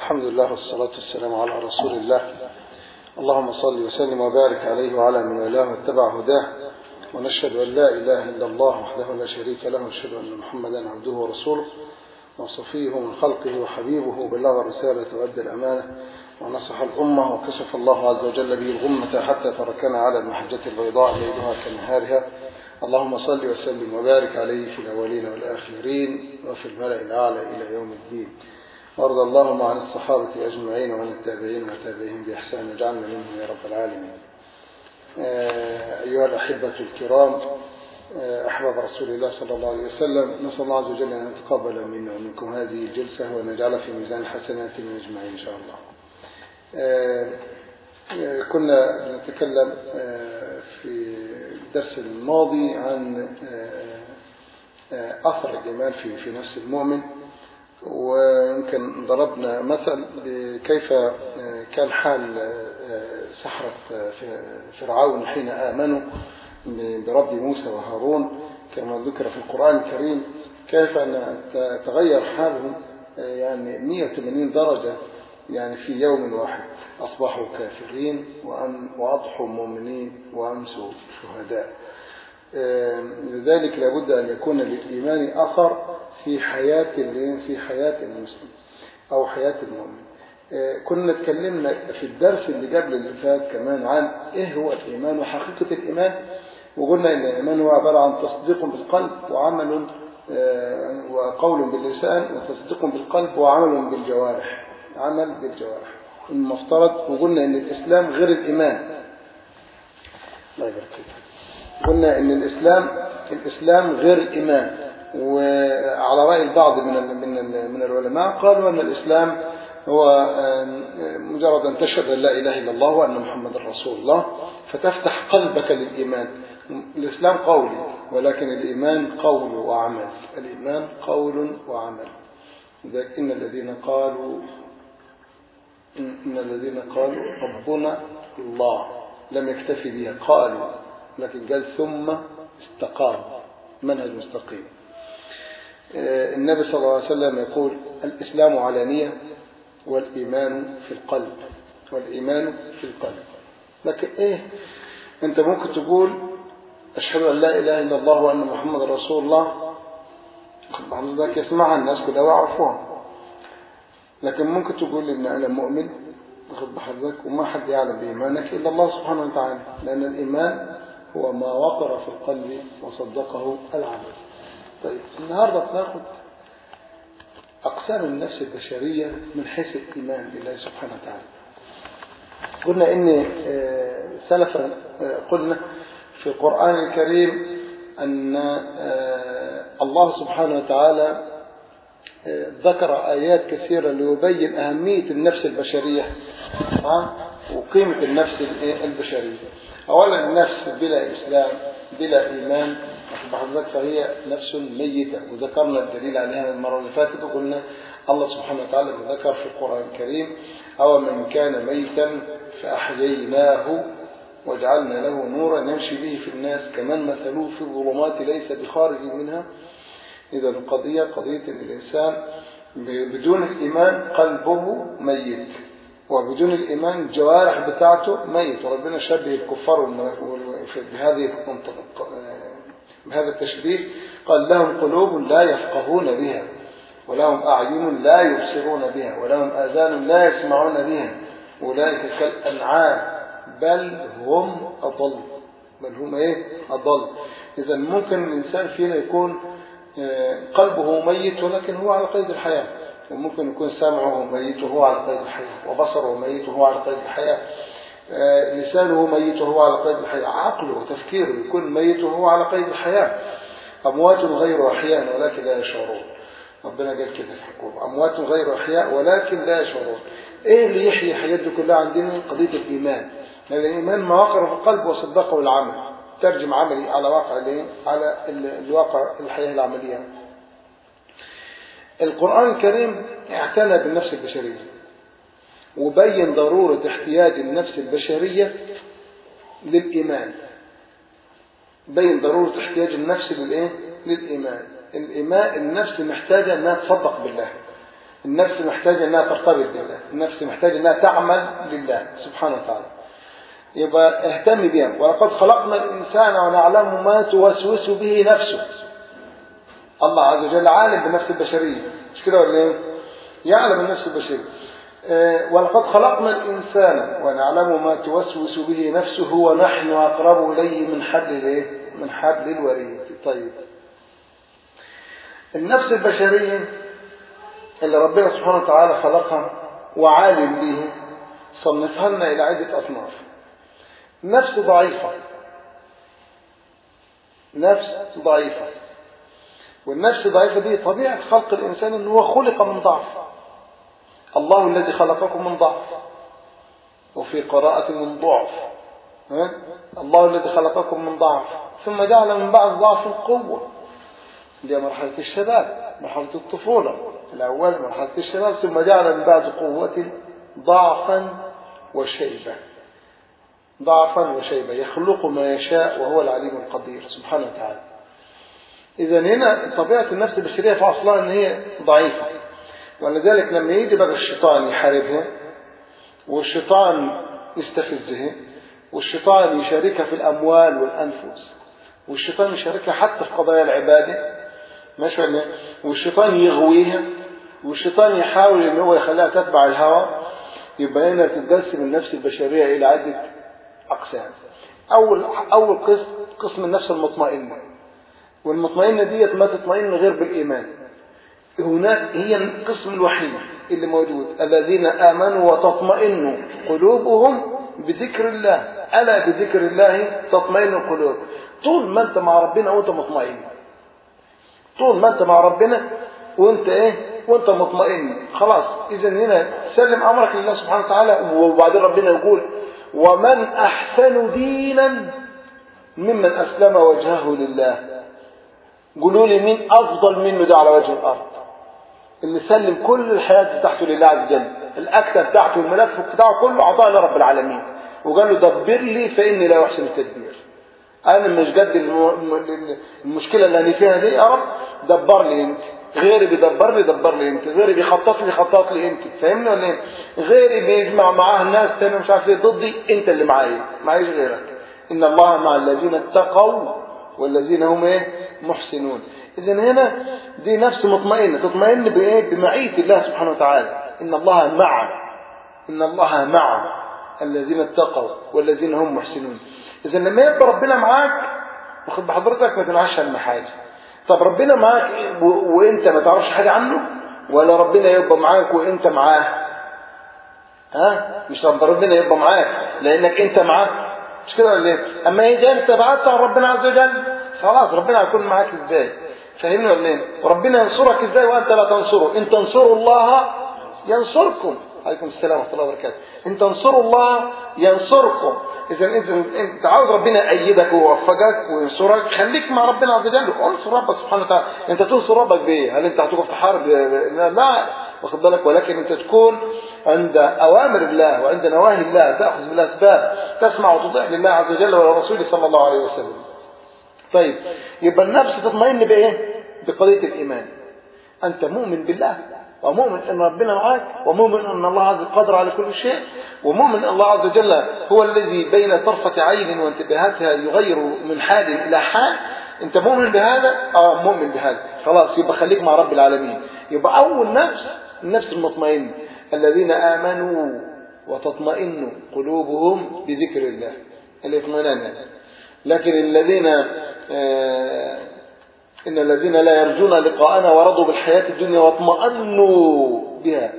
الحمد لله والصلاة والسلام على رسول الله اللهم صل وسلم وبارك عليه وعلى من والاه واتبع هداه ونشهد أن لا إله إلا الله وحده لا شريك له ونشهد أن محمدا عبده ورسوله وصفيه من خلقه وحبيبه بلغ الرسالة وأدى الأمانة ونصح الأمة وكشف الله عز وجل به الغمة حتى تركنا على المحجة البيضاء ليلها كنهارها اللهم صل وسلم وبارك عليه في الأولين والآخرين وفي الملأ الأعلى إلى يوم الدين وارض اللهم عن الصحابة أجمعين وعن التابعين وتابعين بإحسان واجعلنا منهم يا رب العالمين أيها الأحبة الكرام أحباب رسول الله صلى الله عليه وسلم نسأل الله عز وجل أن يتقبل منا ومنكم هذه الجلسة ونجعل في ميزان حسناتنا أجمعين إن شاء الله كنا نتكلم في الدرس الماضي عن أثر الإيمان في في نفس المؤمن ويمكن ضربنا مثل كيف كان حال سحرة فرعون حين آمنوا برب موسى وهارون كما ذكر في القرآن الكريم كيف أن تغير حالهم يعني 180 درجة يعني في يوم واحد أصبحوا كافرين وأضحوا مؤمنين وأمسوا شهداء لذلك لابد أن يكون للإيمان أثر في حياة في حياة المسلم أو حياة المؤمن كنا اتكلمنا في الدرس اللي قبل اللي فات كمان عن إيه هو الإيمان وحقيقة الإيمان وقلنا إن الإيمان هو عبارة عن تصديق بالقلب وعمل وقول باللسان وتصديق بالقلب وعمل بالجوارح عمل بالجوارح المفترض وقلنا إن الإسلام غير الإيمان الله يبارك فيك قلنا إن الإسلام الإسلام غير الإيمان وعلى رأي البعض من من من العلماء قالوا أن الإسلام هو مجرد أن تشهد أن لا إله إلا الله وأن محمد رسول الله فتفتح قلبك للإيمان الإسلام قولي ولكن الإيمان قول وعمل الإيمان قول وعمل ذلك إن الذين قالوا إن الذين قالوا ربنا الله لم يكتفي بها قالوا لكن قال ثم استقام منهج مستقيم النبي صلى الله عليه وسلم يقول الإسلام علانية والإيمان في القلب والإيمان في القلب لكن إيه أنت ممكن تقول أشهد أن لا إله إلا الله وأن محمد رسول الله بعض ذلك يسمعها الناس كده ويعرفون لكن ممكن تقول إن أنا مؤمن واخد بحضرتك وما حد يعلم بإيمانك إلا الله سبحانه وتعالى لأن الإيمان هو ما وقر في القلب وصدقه العمل طيب النهاردة بناخد أقسام النفس البشرية من حيث الإيمان بالله سبحانه وتعالى قلنا إن سلفا قلنا في القرآن الكريم أن الله سبحانه وتعالى ذكر آيات كثيرة ليبين أهمية النفس البشرية وقيمة النفس البشرية أولا النفس بلا إسلام بلا إيمان بحضرتك فهي نفس ميتة وذكرنا الدليل عليها المرة اللي فاتت وقلنا الله سبحانه وتعالى ذكر في القرآن الكريم أو من كان ميتا فأحييناه وجعلنا له نورا يمشي به في الناس كمن مثلوه في الظلمات ليس بخارج منها إذا القضية قضية أن الإنسان بدون الإيمان قلبه ميت وبدون الإيمان الجوارح بتاعته ميت وربنا شبه الكفار بهذه بهذا التشبيه قال لهم قلوب لا يفقهون بها ولهم أعين لا يبصرون بها ولهم آذان لا يسمعون بها أولئك كالأنعام بل هم أضل بل هم إيه أضل إذا ممكن الإنسان فينا يكون قلبه ميت ولكن هو على قيد الحياة وممكن يكون سمعه ميت وهو على قيد الحياة وبصره ميت وهو على قيد الحياة لسانه ميت وهو على قيد الحياة عقله وتفكيره يكون ميت وهو على قيد الحياة أموات غير أحياء ولكن لا يشعرون ربنا قال كده في الحكومة أموات غير أحياء ولكن لا يشعرون إيه اللي يحيي حياته كلها عندنا قضية الإيمان لأن الإيمان ما وقر في القلب وصدقه العمل ترجم عملي على واقع على الواقع الحياة العملية القرآن الكريم اعتنى بالنفس البشرية وبين ضرورة احتياج النفس البشرية للإيمان بين ضرورة احتياج النفس للإيه؟ للإيمان الإيمان النفس محتاجة أنها تصدق بالله النفس محتاجة انها ترتبط بالله النفس محتاجة انها تعمل لله سبحانه وتعالى يبقى اهتم بها ولقد خلقنا الإنسان ونعلم ما توسوس به نفسه الله عز وجل عالم بالنفس البشرية مش كده ولا ايه يعلم النفس البشرية اه ولقد خلقنا الإنسان ونعلم ما توسوس به نفسه ونحن أقرب إليه من حبل الايه من حبل الوريد طيب النفس البشرية اللي ربنا سبحانه وتعالى خلقها وعالم به صنفها لنا إلى عدة أصناف نفس ضعيفة نفس ضعيفة والنفس الضعيفة دي طبيعة خلق الإنسان أنه هو خلق من ضعف الله الذي خلقكم من ضعف وفي قراءة من ضعف ها؟ الله الذي خلقكم من ضعف ثم جعل من بعد ضعف قوة دي مرحلة الشباب مرحلة الطفولة الأول مرحلة الشباب ثم جعل من بعد قوة ضعفا وشيبة ضعفا وشيبة يخلق ما يشاء وهو العليم القدير سبحانه وتعالى إذا هنا طبيعة النفس البشرية في أصلها أن هي ضعيفة ولذلك لما يجي بقى الشيطان يحاربها والشيطان يستفزها والشيطان يشاركها في الأموال والأنفس والشيطان يشاركها حتى في قضايا العبادة ماشي ولا والشيطان يغويها والشيطان يحاول ان هو يخليها تتبع الهوى يبقى هنا تتقسم النفس البشرية إلى عدة أقسام أول أول قسم قسم النفس المطمئنة والمطمئنة ديت ما تطمئن غير بالإيمان هناك هي القسم الوحيد اللي موجود الذين آمنوا وتطمئن قلوبهم بذكر الله ألا بذكر الله تطمئن القلوب طول ما أنت مع ربنا وأنت مطمئن طول ما أنت مع ربنا وأنت إيه وأنت مطمئن خلاص إذا هنا سلم أمرك لله سبحانه وتعالى وبعدين ربنا يقول ومن أحسن دينا ممن أسلم وجهه لله قولوا لي مين أفضل منه ده على وجه الأرض اللي سلم كل الحياة بتاعته لله عز وجل الأكتة بتاعته الملف بتاعه كله أعطاه لرب العالمين وقال له دبر لي فإني لا أحسن التدبير أنا مش قد المشكلة اللي أنا فيها دي يا رب دبر لي أنت غيري بيدبر لي دبر لي انت غيري بيخطط لي خطط لي انت فاهمني ولا ايه غيري بيجمع معاه الناس تاني مش عارف ايه ضدي انت اللي معايا معيش غيرك ان الله مع الذين اتقوا والذين هم ايه محسنون اذا هنا دي نفس مطمئنه تطمئن بايه بمعيه الله سبحانه وتعالى ان الله مع ان الله مع الذين اتقوا والذين هم محسنون اذا لما يبقى ربنا معاك واخد بحضرتك ما تنعش المحاجه طب ربنا معاك و... وانت ما تعرفش حاجة عنه ولا ربنا يبقى معاك وانت معاه ها مش ربنا يبقى معاك لانك انت معاه مش كده ولا ايه اما يجي انت بعدت عن ربنا عز وجل خلاص ربنا هيكون معاك ازاي فاهمني ولا ايه وربنا ينصرك ازاي وانت لا تنصره ان تنصروا الله ينصركم عليكم السلام ورحمه الله وبركاته ان تنصروا الله ينصركم اذا انت انت عاوز ربنا يأيدك ويوفقك وينصرك خليك مع ربنا عز وجل انصر ربك سبحانه وتعالى انت تنصر ربك بايه هل انت هتقف تحارب لا واخد بالك ولكن انت تكون عند اوامر الله وعند نواهي الله تاخذ بالاسباب تسمع وتطيع لله عز وجل ولرسوله صلى الله عليه وسلم طيب يبقى النفس تطمئن بايه بقضيه الايمان انت مؤمن بالله ومؤمن ان ربنا معاك ومؤمن ان الله عز وجل قادر على كل شيء ومؤمن ان الله عز وجل هو الذي بين طرفة عين وانتباهاتها يغير من حال الى حال انت مؤمن بهذا اه مؤمن بهذا خلاص يبقى خليك مع رب العالمين يبقى اول نفس النفس المطمئن الذين امنوا وتطمئن قلوبهم بذكر الله الاطمئنان لكن الذين آه إن الذين لا يرجون لقاءنا ورضوا بالحياة الدنيا واطمأنوا بها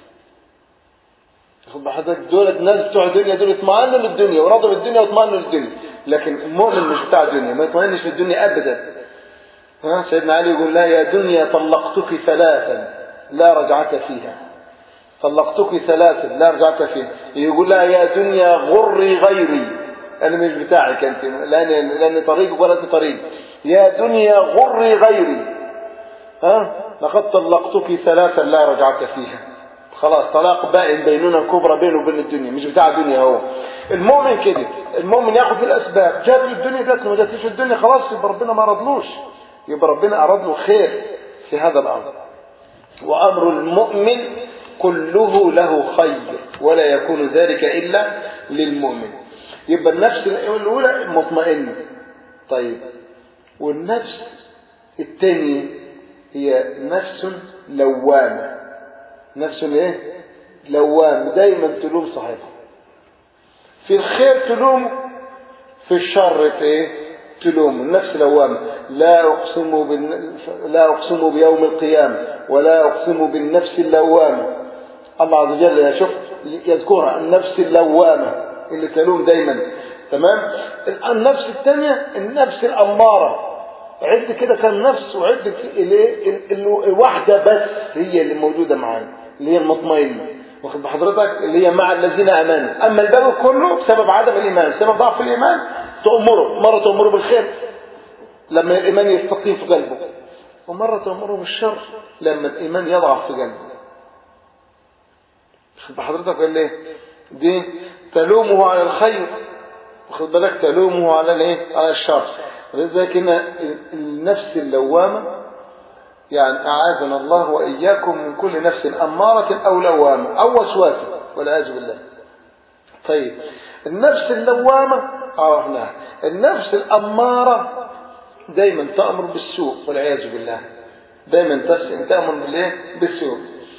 خد بحضرتك دول الناس بتوع الدنيا دول اطمأنوا للدنيا ورضوا بالدنيا واطمأنوا للدنيا لكن المؤمن مش بتاع الدنيا ما يطمئنش للدنيا أبدا ها سيدنا علي يقول لا يا دنيا طلقتك ثلاثا لا رجعت فيها طلقتك ثلاثا لا رجعت فيها يقول لا يا دنيا غري غيري أنا مش بتاعك أنت لأن لأن طريقك ولا أنت طريق يا دنيا غري غيري ها لقد طلقتك ثلاثا لا رجعت فيها خلاص طلاق بائن بيننا كبرى بينه وبين الدنيا مش بتاع الدنيا هو المؤمن كده المؤمن ياخد بالاسباب جات له الدنيا جات ما جاتلوش الدنيا خلاص يبقى ربنا ما رضلوش يبقى ربنا اراد له خير في هذا الامر وأمر المؤمن كله له خير ولا يكون ذلك إلا للمؤمن يبقى النفس الأولى مطمئنة طيب والنفس الثانية هي نفس لوامة نفس ايه لوامة دايما تلوم صاحبها في الخير تلوم في الشر ايه تلوم النفس لوامة لا أقسم بالن... لا أقسم بيوم القيامة ولا أقسم بالنفس اللوامة الله عز وجل يا شوف يذكرها النفس اللوامة اللي تلوم دايما تمام النفس الثانية النفس الأمارة عد كده كان نفس وعد الواحدة بس هي اللي موجودة معانا اللي هي المطمئنة واخد بحضرتك اللي هي مع الذين امنوا اما الباقي كله بسبب عدم الايمان بسبب ضعف الايمان تأمره مرة تأمره بالخير لما الايمان يستقيم في قلبه ومرة تأمره بالشر لما الايمان يضعف في قلبه واخد بحضرتك قال ايه دي تلومه على الخير واخد بالك تلومه على الايه على الشر ولذلك هنا النفس اللوامه يعني أعاذنا الله وإياكم من كل نفس أمارة أو لوامة أو وسواسة والعياذ بالله طيب النفس اللوامة عرفناها النفس الأمارة دايما تأمر بالسوء والعياذ بالله دايما تأمر بالإيه بالسوء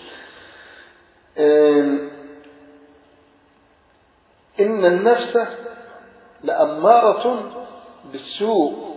إن النفس لأمارة بالسوء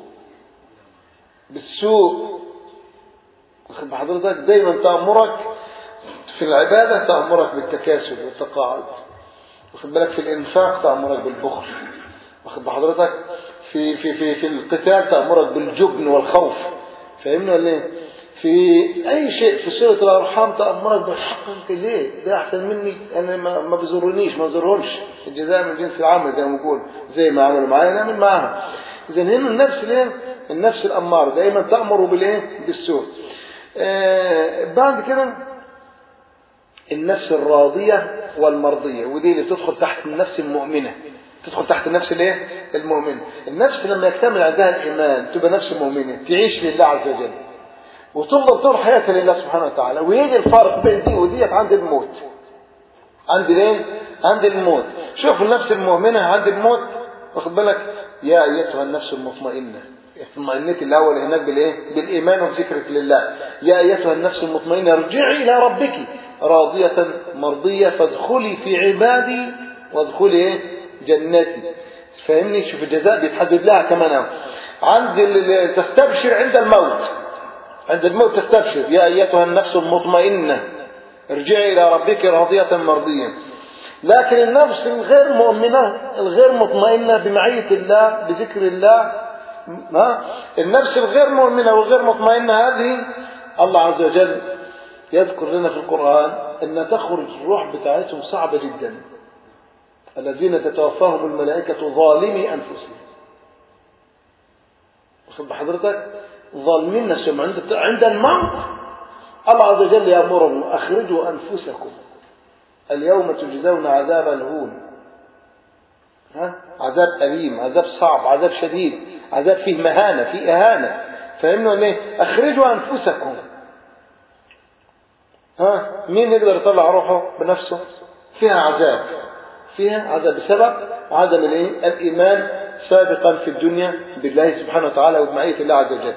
بالسوء واخد بحضرتك دايما تأمرك في العبادة تأمرك بالتكاسل والتقاعد واخد بالك في الإنفاق تأمرك بالبخل واخد بحضرتك في في في في القتال تأمرك بالجبن والخوف فاهمني ولا ايه؟ في أي شيء في صلة الأرحام تأمرك بالحق أنت ليه؟ ده أحسن مني أنا ما, ما بزورنيش ما بزورهمش الجزاء من جنس العمل زي ما بقول زي ما عملوا معايا نعمل معاهم إذا هنا النفس ليه؟ النفس الأمارة دائما تأمر بالإيه؟ بالسوء آه بعد كده النفس الراضية والمرضية ودي اللي بتدخل تحت النفس المؤمنة تدخل تحت النفس الايه المؤمنة النفس لما يكتمل عندها الإيمان تبقى نفس مؤمنة تعيش لله عز وجل وتفضل طول حياتها لله سبحانه وتعالى ويجي الفرق بين دي وديت عند الموت عند الايه عند الموت شوف النفس المؤمنة عند الموت واخد بالك يا ايتها النفس المطمئنه اطمئنت الاول هناك بالايه بالايمان وبذكرك لله يا ايتها النفس المطمئنه ارجعي الى ربك راضيه مرضيه فادخلي في عبادي وادخلي ايه جنتي فاهمني شوف الجزاء بيتحدد لها كمان عند تستبشر عند الموت عند الموت تستبشر يا ايتها النفس المطمئنه ارجعي الى ربك راضيه مرضيه لكن النفس الغير مؤمنه الغير مطمئنه بمعيه الله بذكر الله ما النفس الغير مؤمنة والغير مطمئنة هذه الله عز وجل يذكر لنا في القرآن أن تخرج الروح بتاعتهم صعبة جدا الذين تتوفاهم الملائكة ظالمي أنفسهم واخد بحضرتك ظالمين نفسهم عند عند الموت الله عز وجل يأمرهم أخرجوا أنفسكم اليوم تجزون عذاب الهون ها؟ عذاب أليم عذاب صعب عذاب شديد عذاب فيه مهانة فيه إهانة فاهمنوا ليه أخرجوا أنفسكم ها مين يقدر يطلع روحه بنفسه فيها عذاب فيها عذاب بسبب عدم الايه الإيمان سابقا في الدنيا بالله سبحانه وتعالى وبمعية الله عز وجل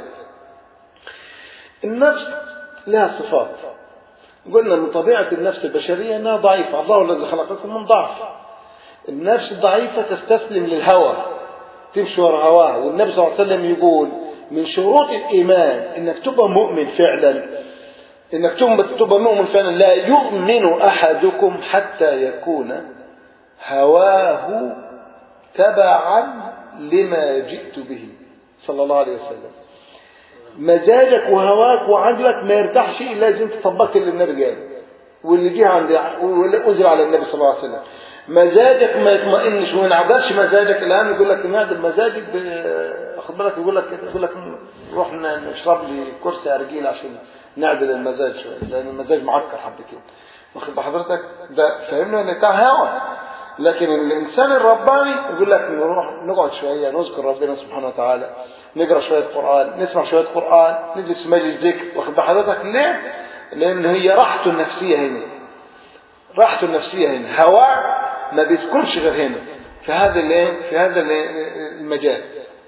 النفس لها صفات قلنا من طبيعة النفس البشرية أنها ضعيفة الله الذي خلقكم من ضعف النفس الضعيفة تستسلم للهوى تمشي ورا هواها والنبي صلى الله عليه وسلم يقول من شروط الإيمان إنك تبقى مؤمن فعلا إنك تبقى مؤمن فعلا لا يؤمن أحدكم حتى يكون هواه تبعا لما جئت به صلى الله عليه وسلم مزاجك وهواك وعقلك ما يرتاحش إلا إذا أنت طبقت اللي النبي قال واللي جه عند واللي أنزل على النبي صلى الله عليه وسلم مزاجك ما يطمئنش وما ينعدلش مزاجك الان يقول لك نعدل مزاجك واخد بالك يقول لك يقول لك نروح نشرب لي كرسي ارجيل عشان نعدل المزاج شويه لان المزاج معكر حبتين واخد بحضرتك ده فهمنا ان بتاع هوا لكن الانسان الرباني يقول لك نروح نقعد شويه نذكر ربنا سبحانه وتعالى نقرا شويه قران نسمع شويه قران نجلس مجلس ذكر واخد بحضرتك ليه؟ لان هي راحته النفسيه هنا راحته النفسيه هنا هواء ما بيسكنش غير هنا في هذا الايه في هذا المجال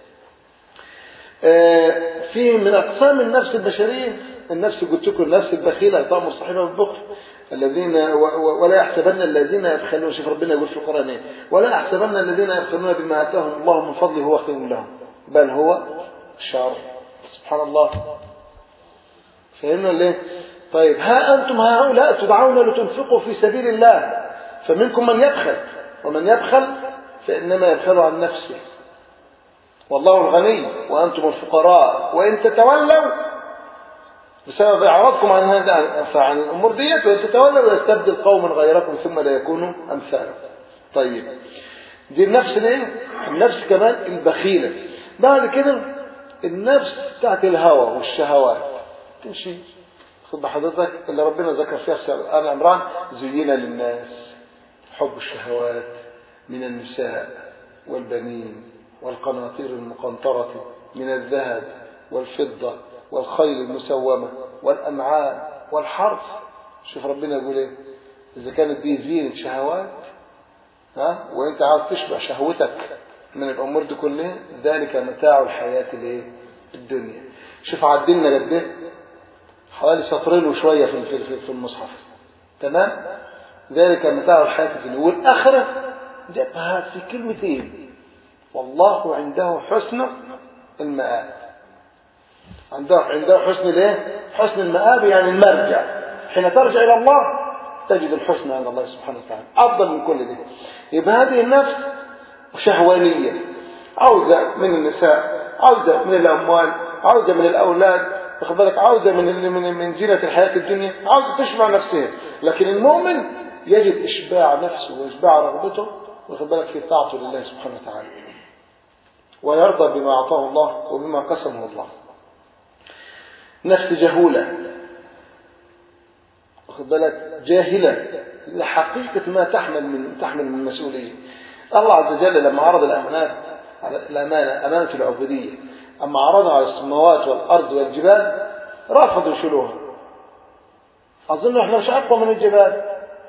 في من اقسام النفس البشريه النفس قلت لكم النفس البخيله طعم الصحيفه بالبخل الذين ولا يحسبن الذين يبخلون شوف ربنا يقول في القران ايه ولا يحسبن الذين يبخلون بما اتاهم الله من فضله هو خير لهم بل هو شر سبحان الله فهمنا ليه طيب ها انتم هؤلاء تدعون لتنفقوا في سبيل الله فمنكم من يبخل ومن يبخل فانما يبخل عن نفسه والله الغني وانتم الفقراء وان تتولوا بسبب إعراضكم عن هذا عن الأمور ديت وإن تتولوا يستبدل قوما غيركم ثم لا يكونوا أمثالكم طيب دي النفس الايه النفس كمان البخيلة بعد كده النفس بتاعت الهوى والشهوات تمشي خد حضرتك اللي ربنا ذكر فيها في آل عمران زين للناس حب الشهوات من النساء والبنين والقناطير المقنطرة من الذهب والفضة والخيل المسومة والأنعام والحرث شوف ربنا يقول ايه إذا كانت دي زينة شهوات ها وانت عاوز تشبع شهوتك من الأمور دي كلها ذلك متاع الحياة الايه الدنيا شوف عدلنا قد ايه حوالي سطرين وشوية في في في المصحف تمام ذلك متاع الحياة الدنيا والآخرة جابها في كلمتين والله عنده حسن المآب عنده عنده حسن الايه حسن المآب يعني المرجع حين ترجع الى الله تجد الحسن عند الله سبحانه وتعالى افضل من كل ده يبقى هذه النفس شهوانيه عاوزه من النساء عاوزه من الاموال عاوزه من الاولاد واخد بالك عاوزه من من من زينه الحياه الدنيا عاوزه تشبع نفسها لكن المؤمن يجد اشباع نفسه واشباع رغبته واخد بالك في طاعته لله سبحانه وتعالى ويرضى بما اعطاه الله وبما قسمه الله نفس جهولة واخد بالك جاهلة لحقيقة ما تحمل من تحمل من مسؤولية الله عز وجل لما عرض الأمانات على الأمانة أمانة العبودية أما عرضها على السماوات والأرض والجبال رفضوا يشيلوها أظن إحنا مش أقوى من الجبال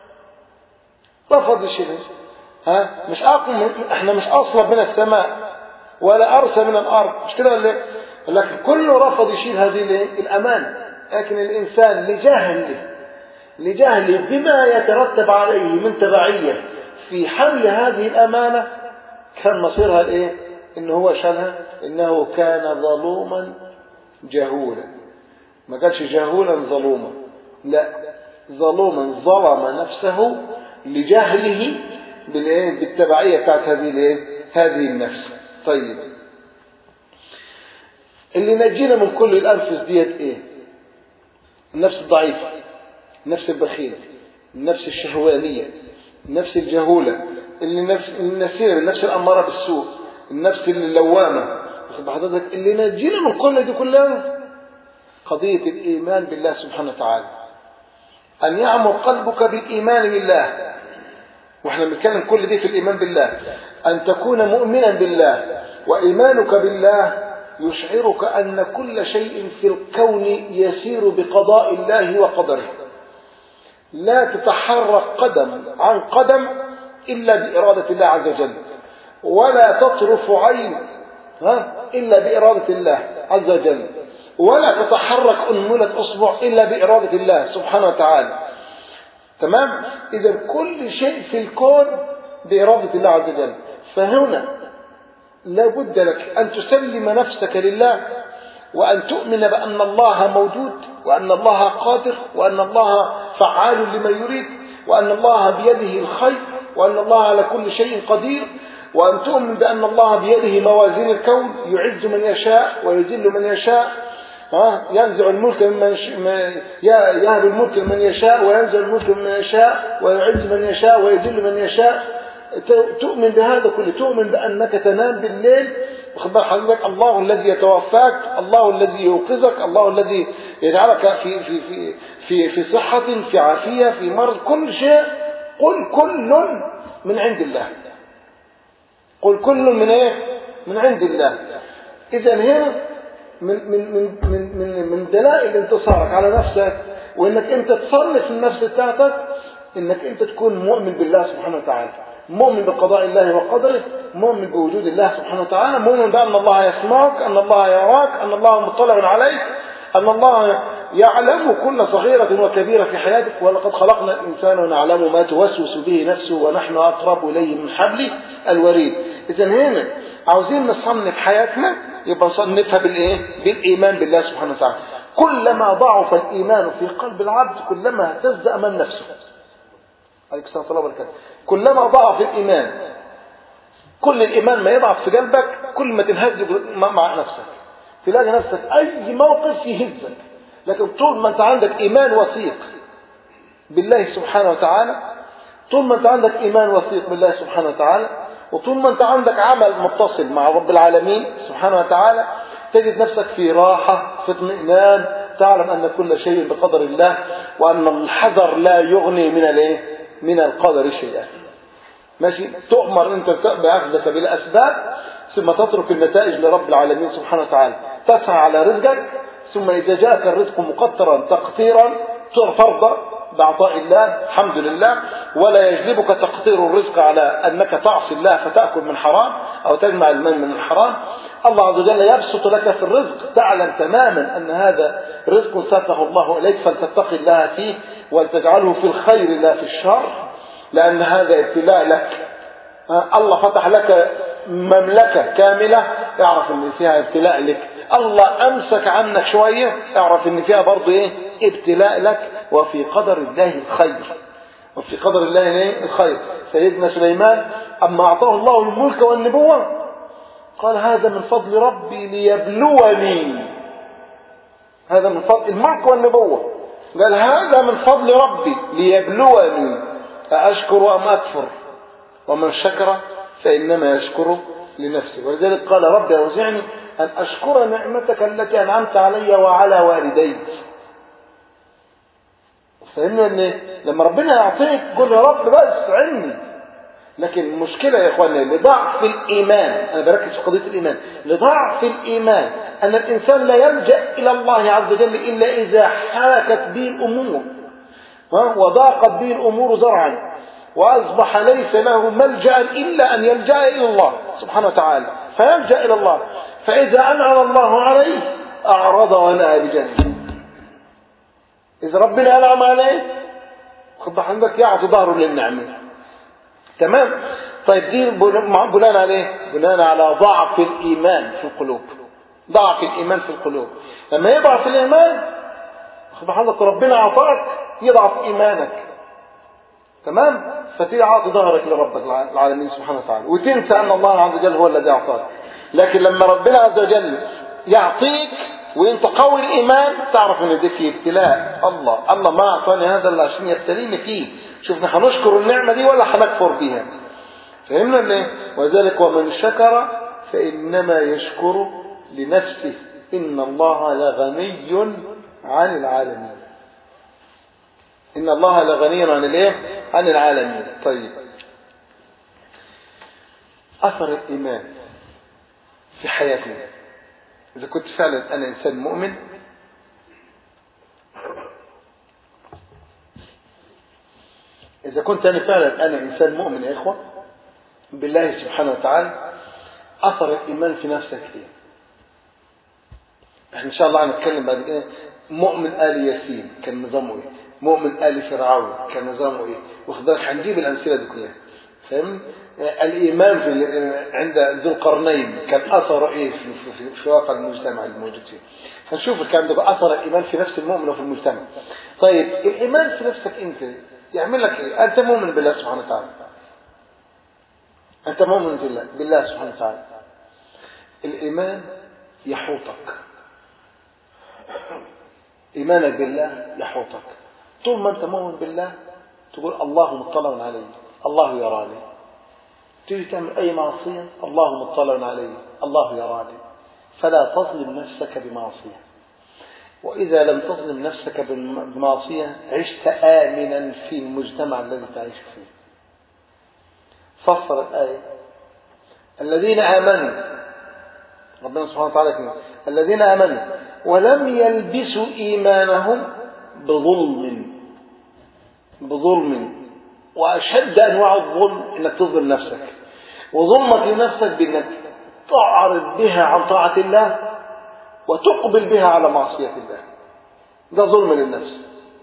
رفض يشيلها ها مش أقوى من إحنا مش أصلب من السماء ولا أرسى من الأرض مش كده ولا إيه؟ لكن كله رفض يشيل هذه الأمانة لكن الإنسان لجهله لجهله بما يترتب عليه من تبعية في حمل هذه الأمانة كان مصيرها الإيه؟ إن هو شالها إنه كان ظلوما جهولا ما قالش جهولا ظلوما لا ظلوما ظلم نفسه لجهله بالإيه؟ بالتبعية بتاعت هذه الإيه؟ هذه النفس طيب اللي نجينا من كل الأنفس ديت إيه النفس الضعيفة النفس البخيلة النفس الشهوانية النفس الجهولة اللي نفس النسيرة النفس الأمارة بالسوء النفس اللوامة واخد حضرتك اللي نجينا من كل دي كلها قضية الإيمان بالله سبحانه وتعالى أن يعمر قلبك بالإيمان بالله واحنا بنتكلم كل دي في الإيمان بالله أن تكون مؤمنا بالله وإيمانك بالله يشعرك أن كل شيء في الكون يسير بقضاء الله وقدره لا تتحرك قدم عن قدم إلا بإرادة الله عز وجل ولا تطرف عين ها إلا بإرادة الله عز وجل ولا تتحرك أنملة أصبع إلا بإرادة الله سبحانه وتعالى تمام إذا كل شيء في الكون بإرادة الله عز وجل فهنا لا بد لك أن تسلم نفسك لله وأن تؤمن بأن الله موجود وأن الله قادر وأن الله فعال لما يريد وأن الله بيده الخير وأن الله على كل شيء قدير وأن تؤمن بأن الله بيده موازين الكون يعز من يشاء ويذل من يشاء ينزع الملك ممن يهب الملك لمن يشاء وينزع الملك ممن يشاء ويعز من يشاء ويذل من يشاء تؤمن بهذا كله تؤمن بأنك تنام بالليل وخبر حضرتك الله الذي يتوفاك الله الذي يوقظك الله الذي يجعلك في في في في في صحة في عافية في مرض كل شيء قل كل من عند الله قل كل من ايه من عند الله اذا هنا من من من من من, من دلائل انتصارك على نفسك وانك انت تصنف النفس بتاعتك انك انت تكون مؤمن بالله سبحانه وتعالى مؤمن بقضاء الله وقدره مؤمن بوجود الله سبحانه وتعالى مؤمن بأن الله يسمعك أن الله يراك أن الله مطلع عليك أن الله يعلم كل صغيرة وكبيرة في حياتك ولقد خلقنا الإنسان ونعلم ما توسوس به نفسه ونحن أقرب إليه من حبل الوريد إذا هنا عاوزين نصنف حياتنا يبقى نصنفها بالإيه؟ بالإيمان بالله سبحانه وتعالى كلما ضعف الإيمان في قلب العبد كلما اهتز أمام نفسه عليك السلام الله وبركاته كلما ضعف الإيمان كل الإيمان ما يضعف في قلبك كل ما تنهز مع نفسك تلاقي نفسك أي موقف يهزك لكن طول ما أنت عندك إيمان وثيق بالله سبحانه وتعالى طول ما أنت عندك إيمان وثيق بالله سبحانه وتعالى وطول ما أنت عندك عمل متصل مع رب العالمين سبحانه وتعالى تجد نفسك في راحة في اطمئنان تعلم أن كل شيء بقدر الله وأن الحذر لا يغني من الايه من القدر شيئا ماشي تؤمر انت باخذك بالاسباب ثم تترك النتائج لرب العالمين سبحانه وتعالى تسعى على رزقك ثم اذا جاءك الرزق مقترا تقطيرا ترضى بعطاء الله الحمد لله ولا يجلبك تقطير الرزق على انك تعصي الله فتاكل من حرام او تجمع المال من الحرام الله عز وجل يبسط لك في الرزق تعلم تماما ان هذا رزق ساقه الله اليك فلتتقي الله فيه ولتجعله في الخير لا في الشر لأن هذا ابتلاء لك الله فتح لك مملكة كاملة اعرف ان فيها ابتلاء لك الله امسك عنك شوية اعرف ان فيها برضو ايه ابتلاء لك وفي قدر الله الخير وفي قدر الله ايه الخير سيدنا سليمان اما اعطاه الله الملك والنبوة قال هذا من فضل ربي ليبلوني هذا من فضل الملك والنبوة قال هذا من فضل ربي ليبلوني أأشكر أم أكفر ومن شكر فإنما يشكر لنفسه ولذلك قال ربي أوزعني أن أشكر نعمتك التي أنعمت علي وعلى والدي فإن أن لما ربنا يعطيك قل يا رب بس عني لكن المشكلة يا إخواني لضعف الإيمان أنا بركز في قضية الإيمان لضعف الإيمان أن الإنسان لا يلجأ إلى الله عز وجل إلا إذا حركت به الأمور وضاقت به الأمور زرعا وأصبح ليس له ملجأ إلا أن يلجأ إلى الله سبحانه وتعالى فيلجأ إلى الله فإذا أنعم الله عليه أعرض ونأى بجانبه إذا ربنا أنعم عليه خد عندك يعطي ظهره للنعمة تمام طيب دي بناء على ايه بناء على ضعف الايمان في القلوب ضعف الايمان في القلوب لما يضعف الايمان خد حضرتك ربنا اعطاك يضعف ايمانك تمام فتيجي عاطي ظهرك لربك العالمين سبحانه وتعالى وتنسى ان الله عز وجل هو الذي اعطاك لكن لما ربنا عز وجل يعطيك وانت قوي الايمان تعرف ان ده فيه ابتلاء الله الله ما اعطاني هذا الا عشان يبتليني فيه شوفنا هنشكر النعمه دي ولا هنكفر بيها فهمنا ليه وذلك ومن شكر فانما يشكر لنفسه ان الله لغني عن العالمين ان الله لغني عن الايه عن العالمين طيب اثر الايمان في حياتنا إذا كنت فعلا أنا إنسان مؤمن إذا كنت أنا فعلا أنا إنسان مؤمن يا إخوة بالله سبحانه وتعالى أثر الإيمان في نفسك إيه إحنا إن شاء الله هنتكلم بعد كده مؤمن آل ياسين كان نظامه إيه مؤمن آل فرعون كان نظامه إيه واخد بالك هنجيب الأمثلة دي كلها فاهم الإيمان في عند ذو القرنين كان أثر إيه في, في, في واقع المجتمع الموجود فيه هنشوف الكلام ده أثر الإيمان في نفس المؤمن وفي المجتمع طيب الإيمان في نفسك أنت يعمل لك إيه أنت مؤمن بالله سبحانه وتعالى أنت مؤمن بالله, بالله سبحانه وتعالى الإيمان يحوطك إيمانك بالله يحوطك طول ما أنت مؤمن بالله تقول الله مطلع عليه الله يراني تيجي تعمل أي معصية الله مطلع عليه الله يراني فلا تظلم نفسك بمعصية وإذا لم تظلم نفسك بمعصية عشت آمنا في المجتمع الذي تعيش فيه فسر الآية الذين آمنوا ربنا سبحانه وتعالى كنا الذين آمنوا ولم يلبسوا إيمانهم بظلم بظلم وأشد أنواع الظلم أنك تظلم نفسك وظلمك لنفسك بأنك تعرض بها عن طاعة الله وتقبل بها على معصية الله ده ظلم للنفس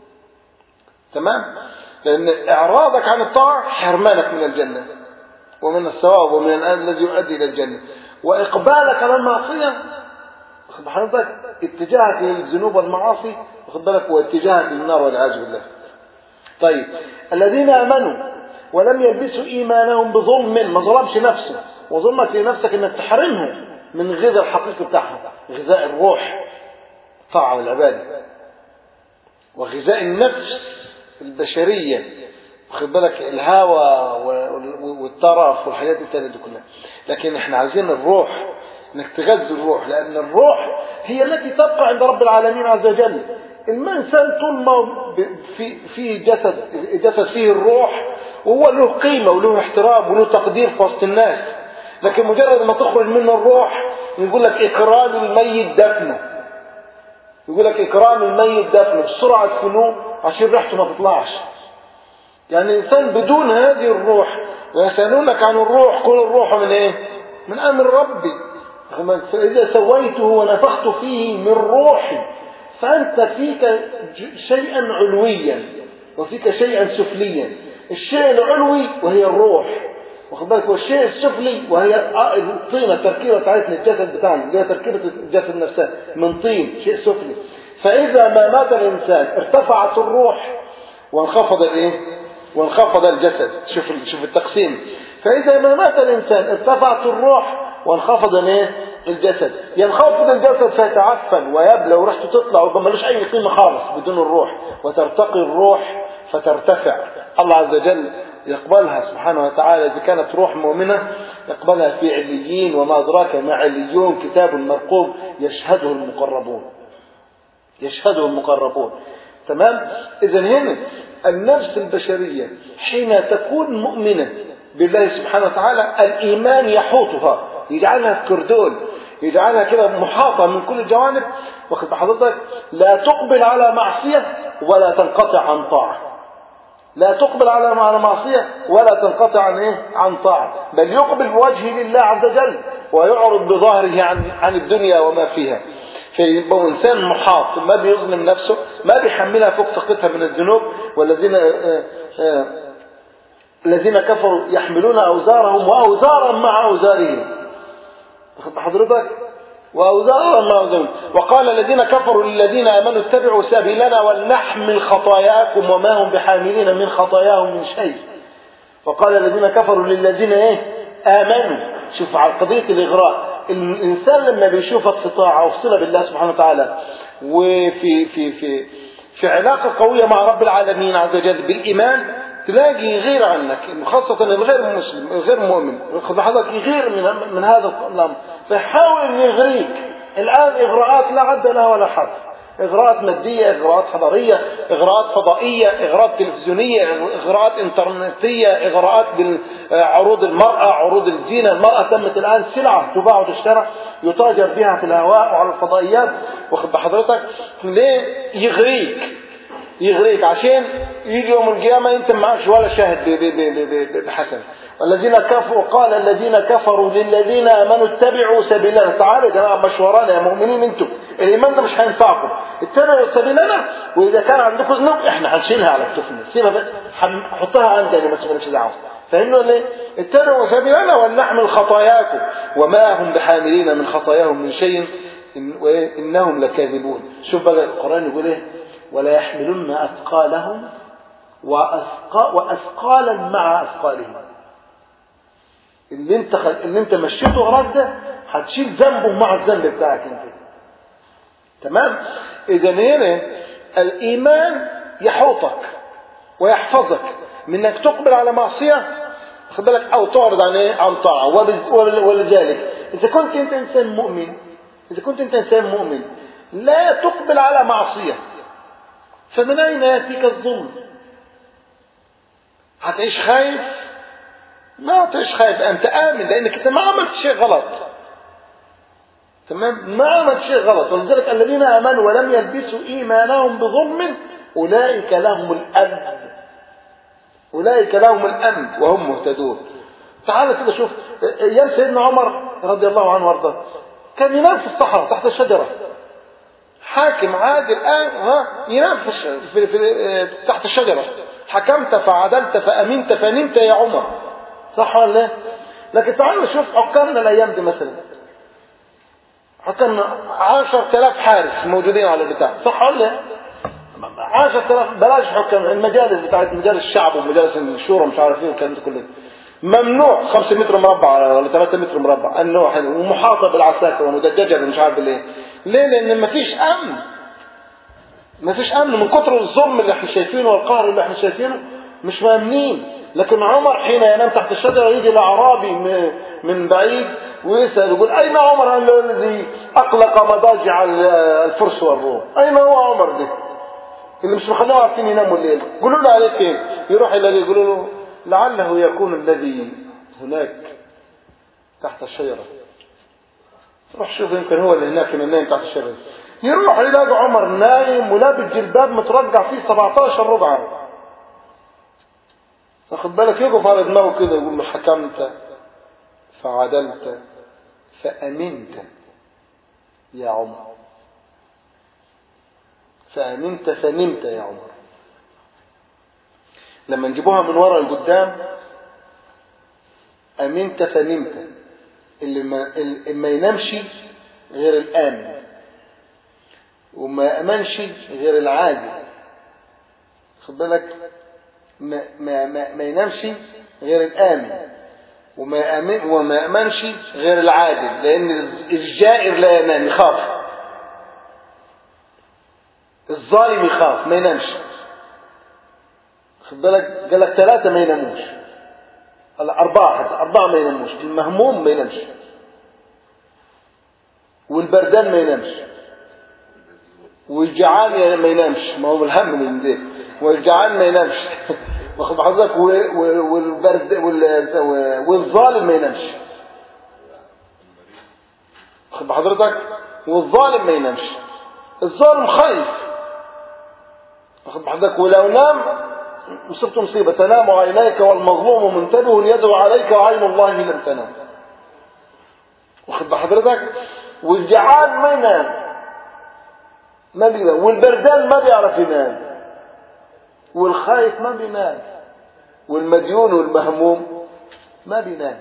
تمام لأن إعراضك عن الطاعة حرمانك من الجنة ومن الثواب ومن الذي يؤدي إلى الجنة وإقبالك على المعصية واخد حضرتك اتجاهك للذنوب والمعاصي واخد بالك واتجاهك للنار والعياذ بالله طيب الذين آمنوا ولم يلبسوا إيمانهم بظلم ما ظلمش نفسه وظلمك لنفسك انك تحرمهم من غذاء الحقيقي بتاعهم غذاء الروح طاعة والعبادة وغذاء النفس البشرية واخد بالك الهوى والطرف والحاجات التانية دي كلها لكن احنا عايزين الروح انك تغذي الروح لان الروح هي التي تبقى عند رب العالمين عز وجل الانسان طول ما في في جسد جسد فيه الروح وهو له قيمه وله احترام وله تقدير في وسط الناس لكن مجرد ما تخرج منه الروح يقول لك اكرام الميت دفنه يقول لك اكرام الميت دفنه بسرعه تفنوه عشان ريحته ما تطلعش يعني الانسان بدون هذه الروح ويسالونك عن الروح قل الروح من ايه من امر ربي فاذا سويته ونفخت فيه من روحي فانت فيك شيئا علويا وفيك شيئا سفليا الشيء العلوي وهي الروح واخد بالك والشيء السفلي وهي الطينه التركيبه بتاعتنا الجسد بتاعنا اللي هي تركيبه الجسد نفسها من طين شيء سفلي فاذا ما مات الانسان ارتفعت الروح وانخفض الايه وانخفض الجسد شوف شوف التقسيم فاذا ما مات الانسان ارتفعت الروح وانخفض الايه الجسد ينخفض الجسد فيتعفن ويبلى وريحته تطلع وما ملوش اي قيمه خالص بدون الروح وترتقي الروح فترتفع الله عز وجل يقبلها سبحانه وتعالى إذا كانت روح مؤمنة يقبلها في عليين وما أدراك ما عليون كتاب مرقوم يشهده المقربون يشهده المقربون تمام إذا هنا النفس البشرية حين تكون مؤمنة بالله سبحانه وتعالى الإيمان يحوطها يجعلها في كردون يجعلها كده محاطة من كل الجوانب واخد بحضرتك لا تقبل على معصية ولا تنقطع عن طاعة لا تقبل على معصية ولا تنقطع عن ايه عن طاعة بل يقبل بوجهه لله عز وجل ويعرض بظهره عن عن الدنيا وما فيها فيبقى انسان محاط ما بيظلم نفسه ما بيحملها فوق طاقتها من الذنوب والذين آآ آآ الذين كفروا يحملون اوزارهم واوزارا مع اوزارهم حضرتك وأوزارا ما أوزارهم وقال الذين كفروا للذين آمنوا اتبعوا سبيلنا ولنحمل خطاياكم وما هم بحاملين من خطاياهم من شيء وقال الذين كفروا للذين ايه آمنوا شوف على قضية الإغراء الإنسان لما بيشوفك في طاعة وفي صلة بالله سبحانه وتعالى وفي في في في علاقة قوية مع رب العالمين عز وجل بالإيمان تلاقي يغير عنك خاصة الغير مسلم الغير مؤمن خذ حضرتك يغير من من هذا الأمر فيحاول أن يغريك الآن إغراءات لا عد لها ولا حد إغراءات مادية إغراءات حضارية إغراءات فضائية إغراءات تلفزيونية إغراءات إنترنتية إغراءات بعروض المرأة عروض الزينة المرأة تمت الآن سلعة تباع وتشترى يتاجر بها في الهواء وعلى الفضائيات واخد بحضرتك ليه يغريك يغريك عشان يجي يوم القيامة انت معكش ولا شاهد بحسن والذين كفروا قال الذين كفروا للذين امنوا اتبعوا سبيلنا تعالوا يا جماعه مش ورانا يا مؤمنين انتم الايمان ده مش هينفعكم اتبعوا سبيلنا واذا كان عندكم ذنوب احنا هنشيلها على كتفنا سيبها بقى حطها عندنا بس مالكش دعوه فانه ليه اتبعوا سبيلنا ولنحمل خطاياكم وما هم بحاملين من خطاياهم من شيء إن انهم لكاذبون شوف بقى القران يقول ايه ولا يحملن اثقالهم وأثقال واثقالا مع اثقالهم اللي انت خل... اللي انت مشيته غلط ده هتشيل ذنبه مع الذنب بتاعك انت تمام اذا هنا الايمان يحوطك ويحفظك من انك تقبل على معصيه خد بالك او تعرض عن ايه عن طاعه ولذلك اذا كنت انت انسان مؤمن اذا كنت انت انسان مؤمن لا تقبل على معصيه فمن اين ياتيك الظلم هتعيش خايف ما تعيش خايف انت امن لانك انت ما عملت شيء غلط تمام ما عملت شيء غلط ولذلك الذين امنوا ولم يلبسوا ايمانهم بظلم أولئك لهم الأمن أولئك لهم الأمن وهم مهتدون تعال كده شوف أيام سيدنا عمر رضي الله عنه وارضاه كان ينام في الصحراء تحت الشجرة حاكم عادل الآن ها ينام في, في, في تحت الشجرة حكمت فعدلت فأمنت فنمت يا عمر صح ولا لا؟ لكن تعالوا نشوف حكامنا الأيام دي مثلا حكمنا 10000 حارس موجودين على البتاع صح ولا لا؟ 10000 بلاش حكام المجالس بتاعت مجالس الشعب ومجالس الشورى مش عارف ايه والكلام ده كله ممنوع 5 متر مربع ولا 3 متر مربع النوع ومحاطه بالعساكر ومدججه مش عارف ليه ليه لان مفيش امن مفيش امن من كتر الظلم اللي احنا شايفينه والقهر اللي احنا شايفينه مش مامنين لكن عمر حين ينام تحت الشجرة يجي الأعرابي من بعيد ويسأل يقول أين عمر الذي أقلق مضاجع الفرس والروم أين هو عمر ده اللي مش مخليه عارفين يناموا الليل قولوا له عليه فين يروح إلى يقولوا له لعله يكون الذي هناك تحت الشجرة روح شوف يمكن هو اللي هناك من نايم تحت الشجرة يروح يلاقي عمر نايم ولابس جلباب مترجع فيه 17 ربعة واخد بالك يقف على دماغه كده يقول له حكمت فعدلت فأمنت يا عمر فأمنت فنمت يا عمر لما نجيبوها من ورا لقدام أمنت فنمت اللي ما, اللي ما ينامش غير الآمن وما يأمنش غير العادي خد بالك ما, ما, ما, ما ينامش غير الآمن وما يأمن وما يأمنش غير العادل لأن الجائر لا ينام يخاف الظالم يخاف ما ينامش خد بالك قال لك ثلاثة ما يناموش أربعة حتى أربعة ما يناموش المهموم ما ينامش والبردان ما ينامش والجعان ما ينامش ما هو الهم من ده والجعان ما ينامش واخد حضرتك والبرد والظالم ما ينامش واخد حضرتك والظالم ما ينامش الظالم خايف واخد حضرتك ولو نام مصيبته مصيبة تنام عينيك والمظلوم منتبه يدعو عليك وعين الله لم تنام واخد بحضرتك والجعان ما ينام ما بينام والبردان ما بيعرف ينام والخايف ما بينام والمديون والمهموم ما بينام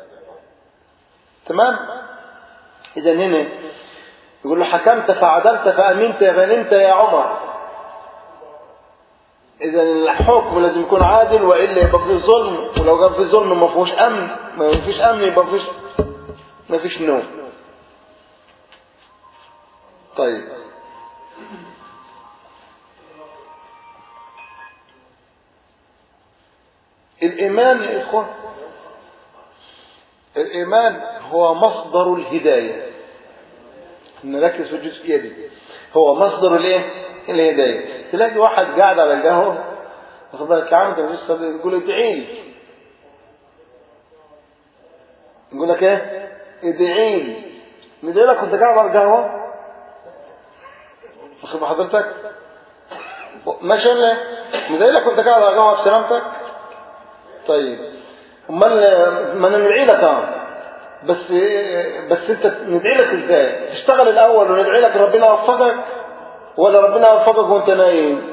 تمام اذا هنا يقول له حكمت فعدلت فامنت فنمت يا عمر اذا الحكم لازم يكون عادل والا يبقى فيه ظلم ولو كان فيه ظلم ما فيهوش امن ما فيش امن يبقى فيش ما فيش نوم طيب الإيمان يا إخوة الإيمان هو مصدر الهداية نركز في الجزئية دي هو مصدر الايه الهداية تلاقي واحد قاعد على القهوة واخد بالك يا عم انت مش يقول ادعي لي يقول لك ايه ادعي لي ندعي لك وانت قاعد على القهوة واخد حضرتك ماشي ولا ندعي لك وانت قاعد على القهوة بسلامتك طيب امال ما انا ندعي لك اه بس بس انت ندعي لك ازاي تشتغل الاول وندعي لك ربنا يوفقك ولا ربنا يوفقك وانت نايم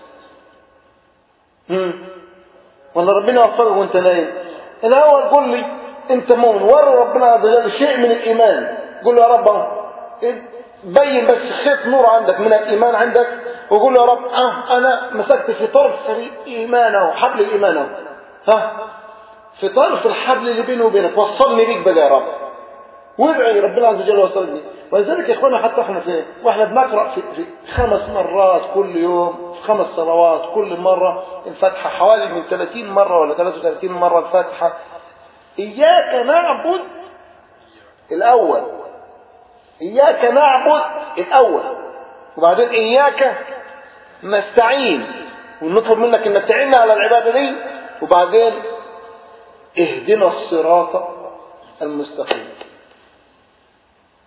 هم ولا ربنا يوفقك وانت نايم الاول قول لي انت مؤمن ورى ربنا عز وجل شيء من الايمان قول له يا رب بين بس خيط نور عندك من الايمان عندك وقول له يا رب اه انا مسكت في طرف الايمان اهو حبل الايمان اهو ها في طرف الحبل اللي بيني وبينك وصلني بيك بقى يا رب وادعي ربنا عز وجل وصلني ولذلك يا اخوانا حتى احنا في واحنا بنقرا في, في خمس مرات كل يوم في خمس صلوات كل مره الفاتحه حوالي من 30 مره ولا 33 مره الفاتحه اياك نعبد الاول اياك نعبد الاول وبعدين اياك نستعين ونطلب منك انك تعيننا على العباده دي وبعدين اهدنا الصراط المستقيم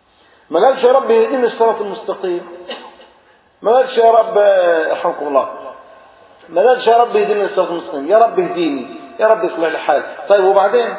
ما قالش يا رب اهدنا الصراط المستقيم ما قالش يا رب ارحمكم الله ما قالش يا رب اهدني الصراط المستقيم يا رب اهديني يا رب اصلح لي حالي طيب وبعدين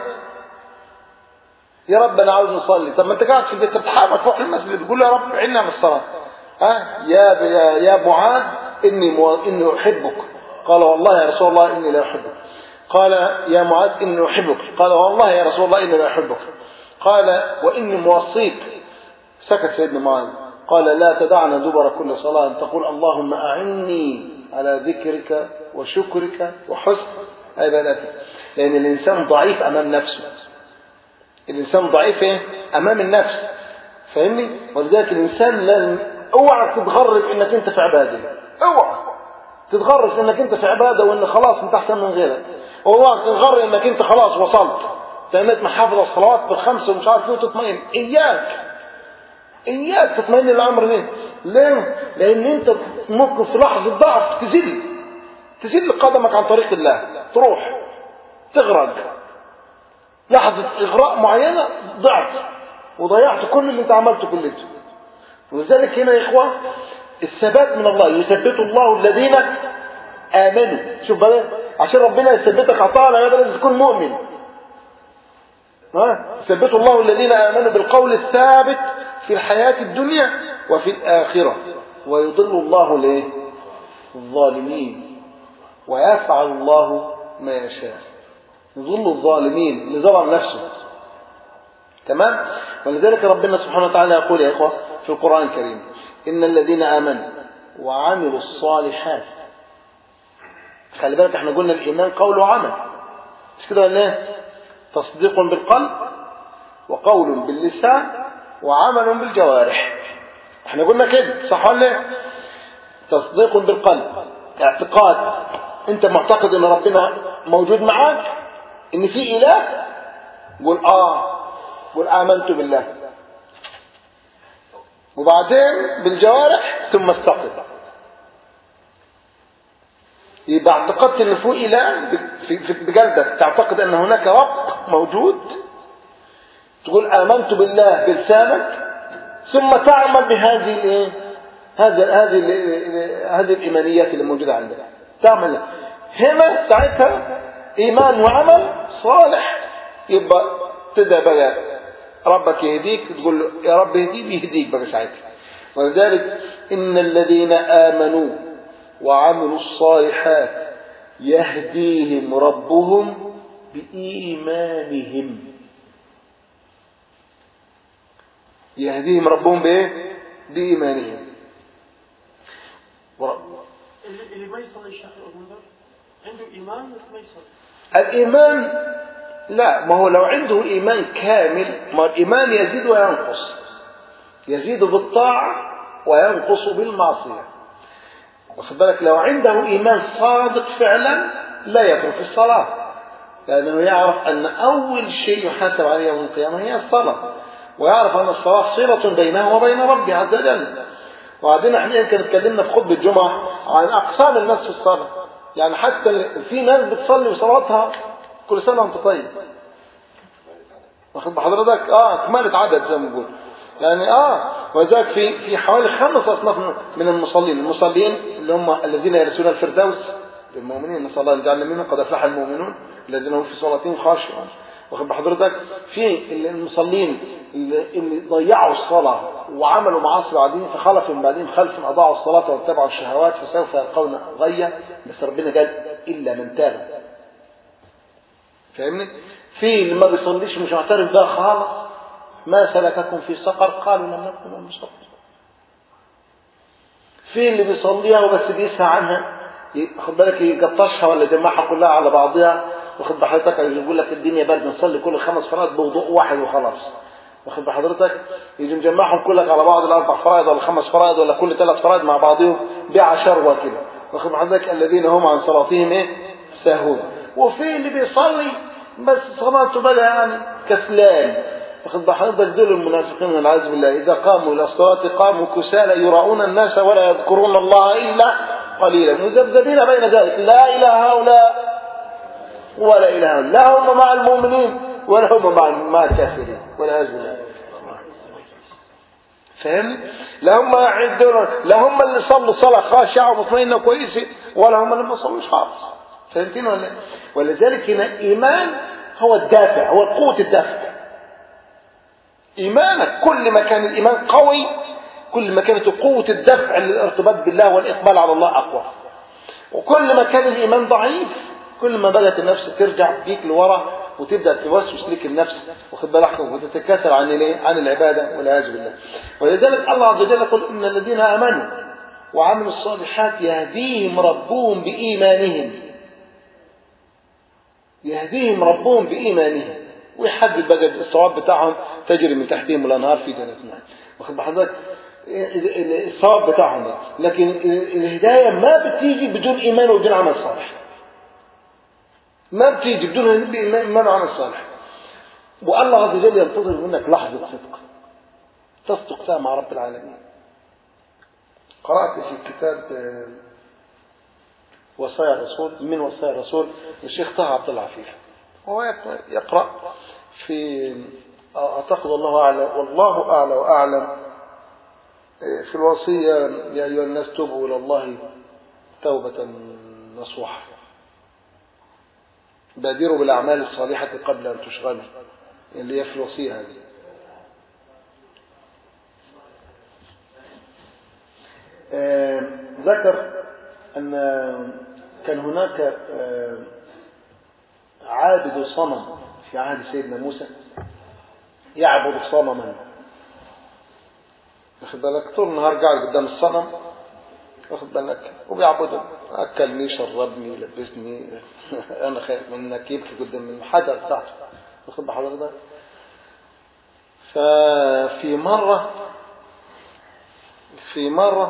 يا رب انا عاوز نصلي طب ما انت قاعد في البيت بتحاول تروح المسجد تقول يا رب عنا على الصلاه ها يا يا يا معاذ اني مو... اني احبك قال والله يا رسول الله اني لا احبك قال يا معاذ اني احبك قال والله يا رسول الله اني لا احبك قال واني موصيك سكت سيدنا معاذ قال لا تدعنا دبر كل صلاه ان تقول اللهم اعني على ذكرك وشكرك وحسن عبادتك لان الانسان ضعيف امام نفسه الانسان ضعيف ايه امام النفس فاهمني ولذلك الانسان لازم اوعى تتغرب انك انت في عباده اوعى تتغرب انك انت في عباده وان خلاص انت احسن من غيرك اوعى تتغرب انك انت خلاص وصلت تميت محافظ الصلوات بالخمسه ومش عارف ايه وتطمئن اياك اياك تطمئن الامر ليه ليه لان انت ممكن في لحظه ضعف تزل تزل قدمك عن طريق الله تروح تغرق لحظة إغراء معينة ضعت وضيعت كل اللي انت عملته كلته ولذلك هنا يا إخوة الثبات من الله يثبت الله الذين آمنوا شوف بقى عشان ربنا يثبتك عطاء هذا لازم تكون مؤمن ها يثبت الله الذين آمنوا بالقول الثابت في الحياة الدنيا وفي الآخرة ويضل الله ليه الظالمين ويفعل الله ما يشاء يظل الظالمين اللي ظلم نفسه تمام ولذلك ربنا سبحانه وتعالى يقول يا إخوة في القرآن الكريم إن الذين آمنوا وعملوا الصالحات خلي بالك احنا قلنا الإيمان قول وعمل مش كده ولا ايه تصديق بالقلب وقول باللسان وعمل بالجوارح احنا قلنا كده صح ولا ايه تصديق بالقلب اعتقاد انت معتقد ان ربنا موجود معاك ان في اله قول اه قول امنت بالله وبعدين بالجوارح ثم استقم يبقى اعتقدت ان في اله بقلبك تعتقد ان هناك رب موجود تقول امنت بالله بلسانك ثم تعمل بهذه الايه هذه هذه هذه الايمانيات اللي موجوده عندك تعمل هنا ساعتها ايمان وعمل صالح يبقى تبدا بقى ربك يهديك تقول له يا رب اهديني يهديك بقى ساعتها ولذلك ان الذين امنوا وعملوا الصالحات يهديهم ربهم بايمانهم يهديهم ربهم بايه بايمانهم ورب اللي ما يصلي الشيخ عنده ايمان ما يصلي الإيمان لا ما هو لو عنده إيمان كامل ما الإيمان يزيد وينقص يزيد بالطاعة وينقص بالمعصية واخد بالك لو عنده إيمان صادق فعلا لا يترك الصلاة لأنه يعرف أن أول شيء يحاسب عليه يوم القيامة هي الصلاة ويعرف أن الصلاة صلة بينه وبين ربه عز وجل وبعدين احنا يمكن اتكلمنا في خطبة الجمعة عن أقسام الناس في الصلاة يعني حتى في ناس بتصلي وصلاتها كل سنة وانت طيب واخد بحضرتك اه كمالة عدد زي ما بنقول يعني اه ولذلك في في حوالي خمس اصناف من المصلين المصلين اللي هم الذين يرسون الفردوس للمؤمنين نسال الله ان يجعلنا منهم قد افلح المؤمنون الذين هم في صلاتهم خاشعون واخد بحضرتك في المصلين اللي, اللي ضيعوا الصلاة وعملوا معاصي بعدين فخلف من بعدين خلف أضاعوا الصلاة واتبعوا الشهوات فسوف يلقون غيا بس ربنا قال إلا من تاب فاهمني؟ في اللي ما بيصليش مش معترف بها خالص ما سلككم في سقر قالوا لم نكن من المصلين في اللي بيصليها وبس بيسهى عنها خد بالك يقطشها ولا يجمعها كلها على بعضها واخد بحضرتك يقول لك الدنيا برد نصلي كل خمس فرائض بوضوء واحد وخلاص واخد بحضرتك يجي مجمعهم كلك على بعض الاربع فرائض ولا خمس فرائض ولا كل ثلاث فرائض مع بعضهم بعشر كده واخد بحضرتك الذين هم عن صلاتهم ايه ساهون وفي اللي بيصلي بس صلاته بقى يعني كسلان واخد بحضرتك دول المنافقين والعياذ بالله اذا قاموا الى الصلاه قاموا كسالى يراؤون الناس ولا يذكرون الله الا قليلا مذبذبين بين ذلك لا اله هؤلاء ولا اله الا لا هم مع المؤمنين ولا هم مع مع الكافرين والعياذ بالله فاهمني لا هم يعدون لا هم اللي صلوا صلاة خاشعة ومطمئنة كويسة ولا هم اللي ما صلوش خالص فهمتين ولا ولذلك هنا إيمان هو الدافع هو قوة الدافع إيمانك كل ما كان الإيمان قوي كل ما كانت قوة الدفع للارتباط بالله والإقبال على الله أقوى وكل ما كان الإيمان ضعيف كل ما بدأت النفس ترجع بيك لورا وتبدأ توسوس لك النفس واخد بالك وتتكاثر عن الايه؟ عن العبادة والعياذ بالله ولذلك الله عز وجل يقول إن الذين آمنوا وعملوا الصالحات يهديهم ربهم بإيمانهم يهديهم ربهم بإيمانهم ويحدد بقى الصواب بتاعهم تجري من تحتهم الأنهار في جنة النعيم واخد بحضرتك الصواب بتاعهم لكن الهداية ما بتيجي بدون إيمان وبدون عمل صالح ما بتيجي بدون إيمان وعمل صالح والله عز وجل ينتظر منك لحظة صدق تصدق فيها مع رب العالمين قرأت في كتاب وصايا الرسول من وصايا الرسول الشيخ طه عبد العفيف هو يقرأ في أعتقد الله أعلم والله أعلى وأعلم في الوصية يا أيها الناس توبوا إلى الله توبة نصوحة بادروا بالأعمال الصالحة قبل أن تشغلوا اللي هي في الوصية هذه ذكر أن كان هناك عابد صنم في عهد سيدنا موسى يعبد صنما واخد بالك طول النهار قاعد قدام الصنم واخد بالك وبيعبده اكلني شربني لبسني انا خايف منك يبكي قدام الحجر بتاعته واخد بحضرتك ففي مرة في مرة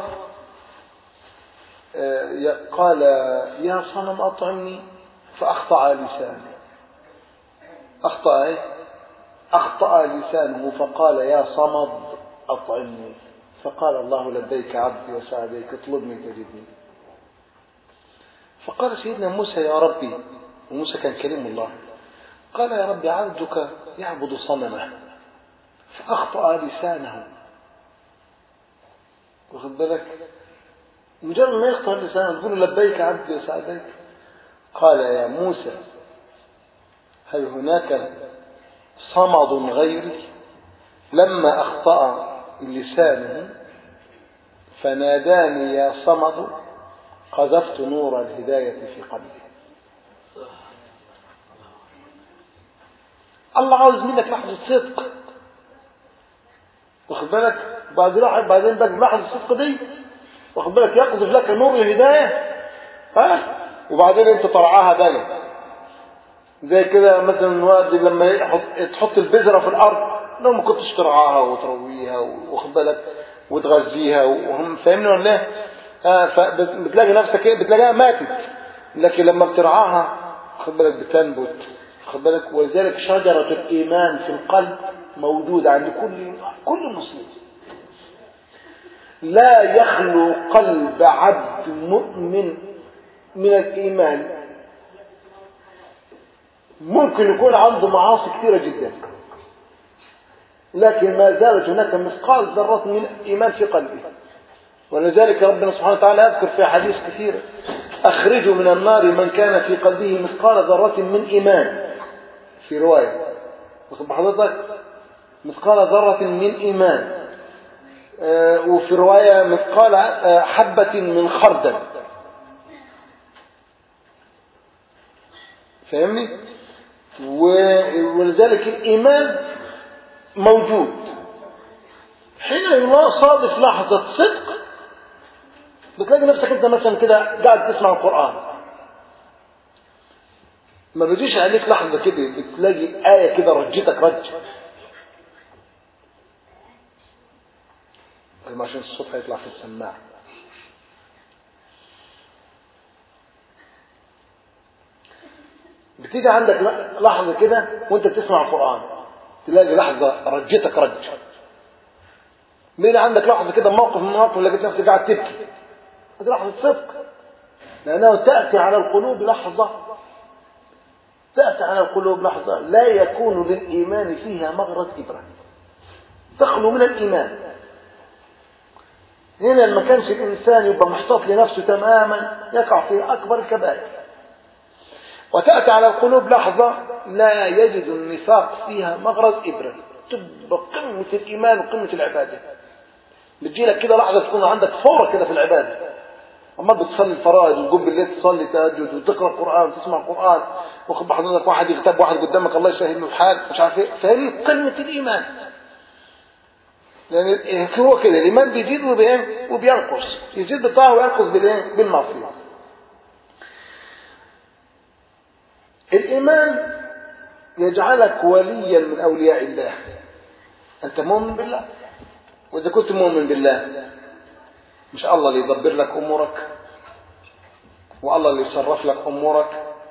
قال يا صنم أطعمني فأخطأ لسانه أخطأ إيه؟ أخطأ لسانه فقال يا صمد أطعمني فقال الله لبيك عبدي وسعديك اطلبني تجدني فقال سيدنا موسى يا ربي وموسى كان كريم الله قال يا ربي عبدك يعبد صنمه فأخطأ لسانه واخد بالك مجرد ما يخطأ لسانه تقول لبيك عبدي وسعديك قال يا موسى هل هناك صمد غيري لما أخطأ لسانه فناداني يا صمد قذفت نور الهداية في قلبي الله عاوز منك لحظة صدق واخد بالك بعد بعدين بقى لحظة الصدق دي واخد بالك يقذف لك نور الهداية ها وبعدين انت طرعاها بقى زي كده مثلا الواد لما يحط تحط البذره في الارض لو ما كنتش ترعاها وترويها واخد بالك وتغذيها وهم فاهمني ولا ايه؟ آه فبتلاقي نفسك ايه بتلاقيها ماتت لكن لما بترعاها خد بالك بتنبت خد بالك ولذلك شجرة الإيمان في القلب موجودة عند كل كل مسلم لا يخلو قلب عبد مؤمن من الإيمان ممكن يكون عنده معاصي كثيرة جدا لكن ما زالت هناك مثقال ذرة من إيمان في قلبه ولذلك ربنا سبحانه وتعالى يذكر في حديث كثير أخرجوا من النار من كان في قلبه مثقال ذرة من إيمان في رواية واخد بحضرتك مثقال ذرة من إيمان آه وفي رواية مثقال آه حبة من خردل فاهمني ولذلك الإيمان موجود حين يصادف لحظة صدق بتلاقي نفسك انت مثلا كده قاعد تسمع القرآن ما بيجيش عليك لحظة كده بتلاقي آية كده رجتك رج عشان الصوت هيطلع في السماعة بتيجي عندك لحظة كده وانت بتسمع القرآن تلاقي لحظة رجتك رج بين عندك لحظة كده موقف من المواقف لقيت نفسك قاعد تبكي هذه لحظة صدق لأنه تأتي على القلوب لحظة تأتي على القلوب لحظة لا يكون للإيمان فيها مغرة إبرة تخلو من الإيمان هنا ما كانش الإنسان يبقى محتاط لنفسه تماما يقع في أكبر الكبائر وتأتي على القلوب لحظة لا يجد النفاق فيها مغرز إبرة تبقى قمة الإيمان وقمة العبادة بتجيلك كده لحظة تكون عندك فورة كده في العبادة أما بتصلي الفرائض وتقوم بالليل تصلي تهجد وتقرأ القرآن وتسمع القرآن واخد بحضرتك واحد يغتاب واحد قدامك الله يسهل له الحال مش عارف ايه فهي قمة الإيمان لأن هو كده الإيمان بيزيد وبين- وبينقص يزيد بالطاعة وينقص بالإيه؟ بالمعصية الإيمان يجعلك وليا من أولياء الله أنت مؤمن بالله وإذا كنت مؤمن بالله مش الله اللي يدبر لك أمورك والله اللي يصرف لك أمورك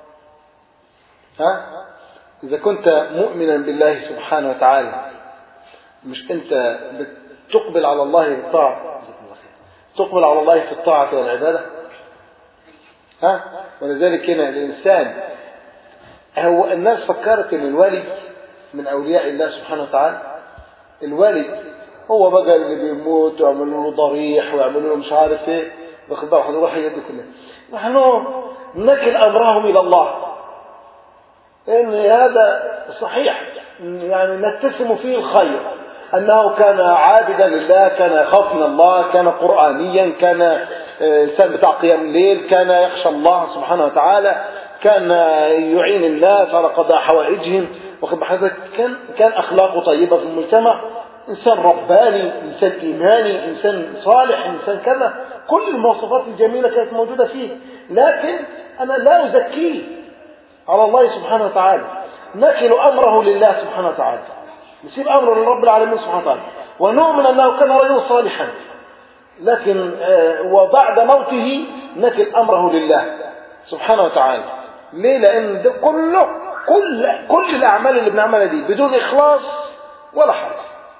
ها إذا كنت مؤمنا بالله سبحانه وتعالى مش أنت بتقبل على الله بالطاعة تقبل على الله في الطاعة والعبادة ها ولذلك هنا الإنسان هو الناس فكرت ان الولي من اولياء الله سبحانه وتعالى الولي هو بقى اللي بيموت ويعملوا له ضريح ويعملوا له مش عارف ايه واخد بالك هنروح يد كلها نحن نكل امرهم الى الله ان هذا صحيح يعني نتسم فيه الخير انه كان عابدا لله كان يخاف من الله كان قرانيا كان آه، انسان بتاع قيام الليل كان يخشى الله سبحانه وتعالى كان يعين الناس على قضاء حوائجهم واخد بحضرتك كان كان اخلاقه طيبه في المجتمع انسان رباني انسان ايماني انسان صالح انسان كذا كل المواصفات الجميله كانت موجوده فيه لكن انا لا ازكيه على الله سبحانه وتعالى نكل امره لله سبحانه وتعالى نسيب امره لرب العالمين سبحانه وتعالى ونؤمن انه كان رجلا صالحا لكن آه، وبعد موته نكل امره لله سبحانه وتعالى ليه لان ده كله كل كل الاعمال اللي بنعملها دي بدون اخلاص ولا حاجه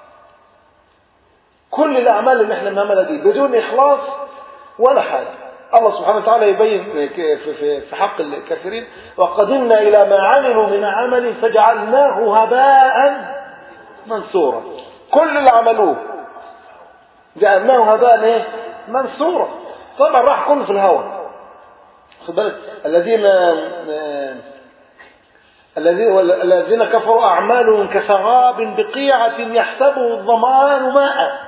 كل الاعمال اللي احنا بنعملها دي بدون اخلاص ولا حاجه الله سبحانه وتعالى يبين في في في حق الكافرين وقدمنا الى ما عملوا من عمل فجعلناه هباء منثورا كل اللي عملوه جعلناه هباء ايه منثورا طبعا راح كله في الهواء خد بالك الذين آه، الذين الذين كفروا اعمالهم كسراب بقيعه يحسبه الظمآن ماء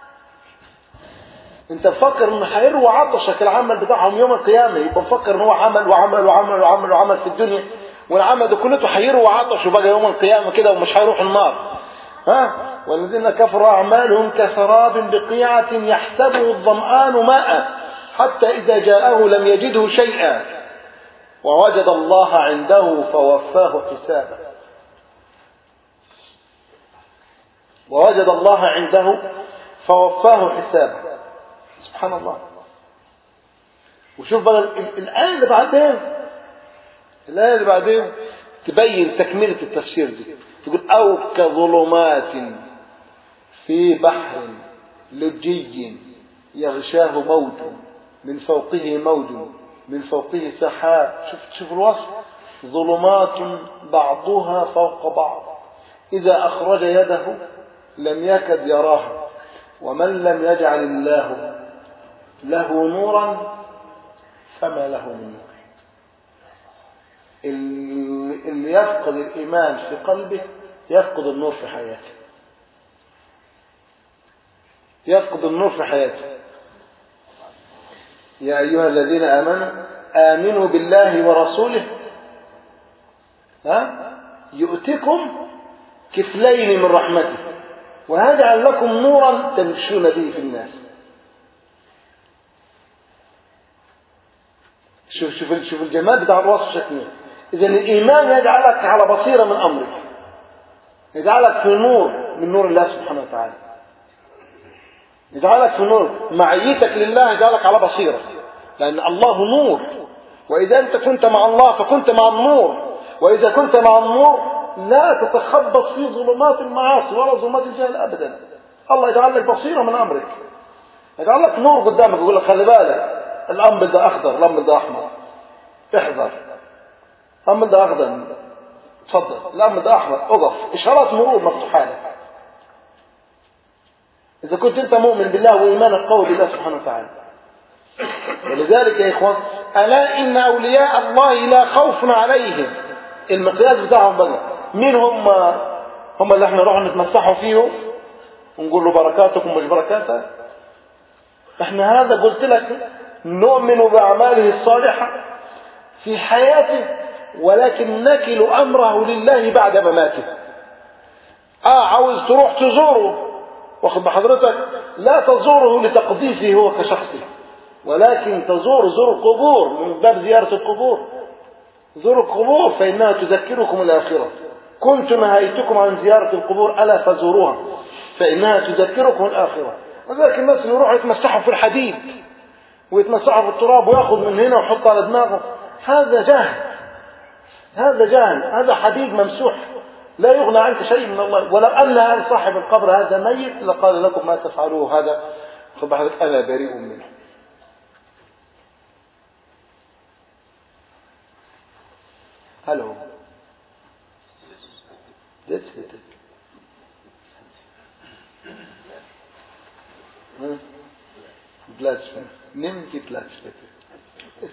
انت مفكر ان هيروى عطشك العمل بتاعهم يوم القيامه يبقى مفكر ان هو عمل وعمل وعمل وعمل وعمل في الدنيا والعمل ده كله هيروى عطش وبقى يوم القيامه كده ومش هيروح النار ها والذين كفروا اعمالهم كسراب بقيعه يحسبه الظمآن ماء حتى اذا جاءه لم يجده شيئا ووجد الله عنده فوفاه حسابه ووجد الله عنده فوفاه حسابه سبحان الله وشوف بقى ال- ال- الآية اللي بعدين الآية اللي بعدين تبين تكملة التفسير دي تقول أو كظلمات في بحر لجي يغشاه موج من فوقه موج من فوقه سحاب شوف شوف الوصف ظلمات بعضها فوق بعض إذا أخرج يده لم يكد يراها ومن لم يجعل الله له نورا فما له من نور اللي اللي يفقد الإيمان في قلبه يفقد النور في حياته يفقد النور في حياته يا أيها الذين آمنوا آمنوا بالله ورسوله ها يؤتكم كفلين من رحمته ويجعل لكم نورا تمشون به في الناس شوف شوف شوف الجمال بتاع الوصف شكله اذا الايمان يجعلك على بصيره من امرك يجعلك في نور من نور الله سبحانه وتعالى يجعلك في نور معيتك لله يجعلك على بصيره لان الله نور واذا انت كنت مع الله فكنت مع النور واذا كنت مع النور لا تتخبط في ظلمات المعاصي ولا ظلمات الجهل ابدا الله يجعل لك بصيره من امرك يجعل لك نور قدامك يقول لك خلي بالك الأنبل ده أخضر الأنبل ده أحمر احذر الأنبل ده أخضر اتفضل الأنبل ده أحمر اقف إشارات مرور مفتوحة لك إذا كنت أنت مؤمن بالله وإيمانك قوي بالله سبحانه وتعالى ولذلك يا إخوان ألا إن أولياء الله لا خوف عليهم المقياس بتاعهم بقى مين هم هم اللي احنا نروح نتمسحوا فيهم ونقول له بركاتكم مش بركاتك احنا هذا قلت لك نؤمن بأعماله الصالحة في حياته ولكن نكل أمره لله بعد مماته اه عاوز تروح تزوره واخد بحضرتك لا تزوره لتقديسه هو كشخصه ولكن تزور زور القبور من باب زيارة القبور زور القبور فإنها تذكركم الآخرة كنت نهيتكم عن زيارة القبور ألا فزوروها فإنها تذكركم الآخرة وذلك الناس اللي يروحوا يتمسحوا في الحديد ويتمسحوا في التراب وياخذ من هنا ويحط على دماغه هذا جهل هذا جهل هذا حديد ممسوح لا يغنى عنك شيء من الله ولو أن هذا صاحب القبر هذا ميت لقال لكم ما تفعلوه هذا فبحثك أنا بريء منه Hallo. Jetzt bitte. Hm? Platz. Nimm die Platz bitte.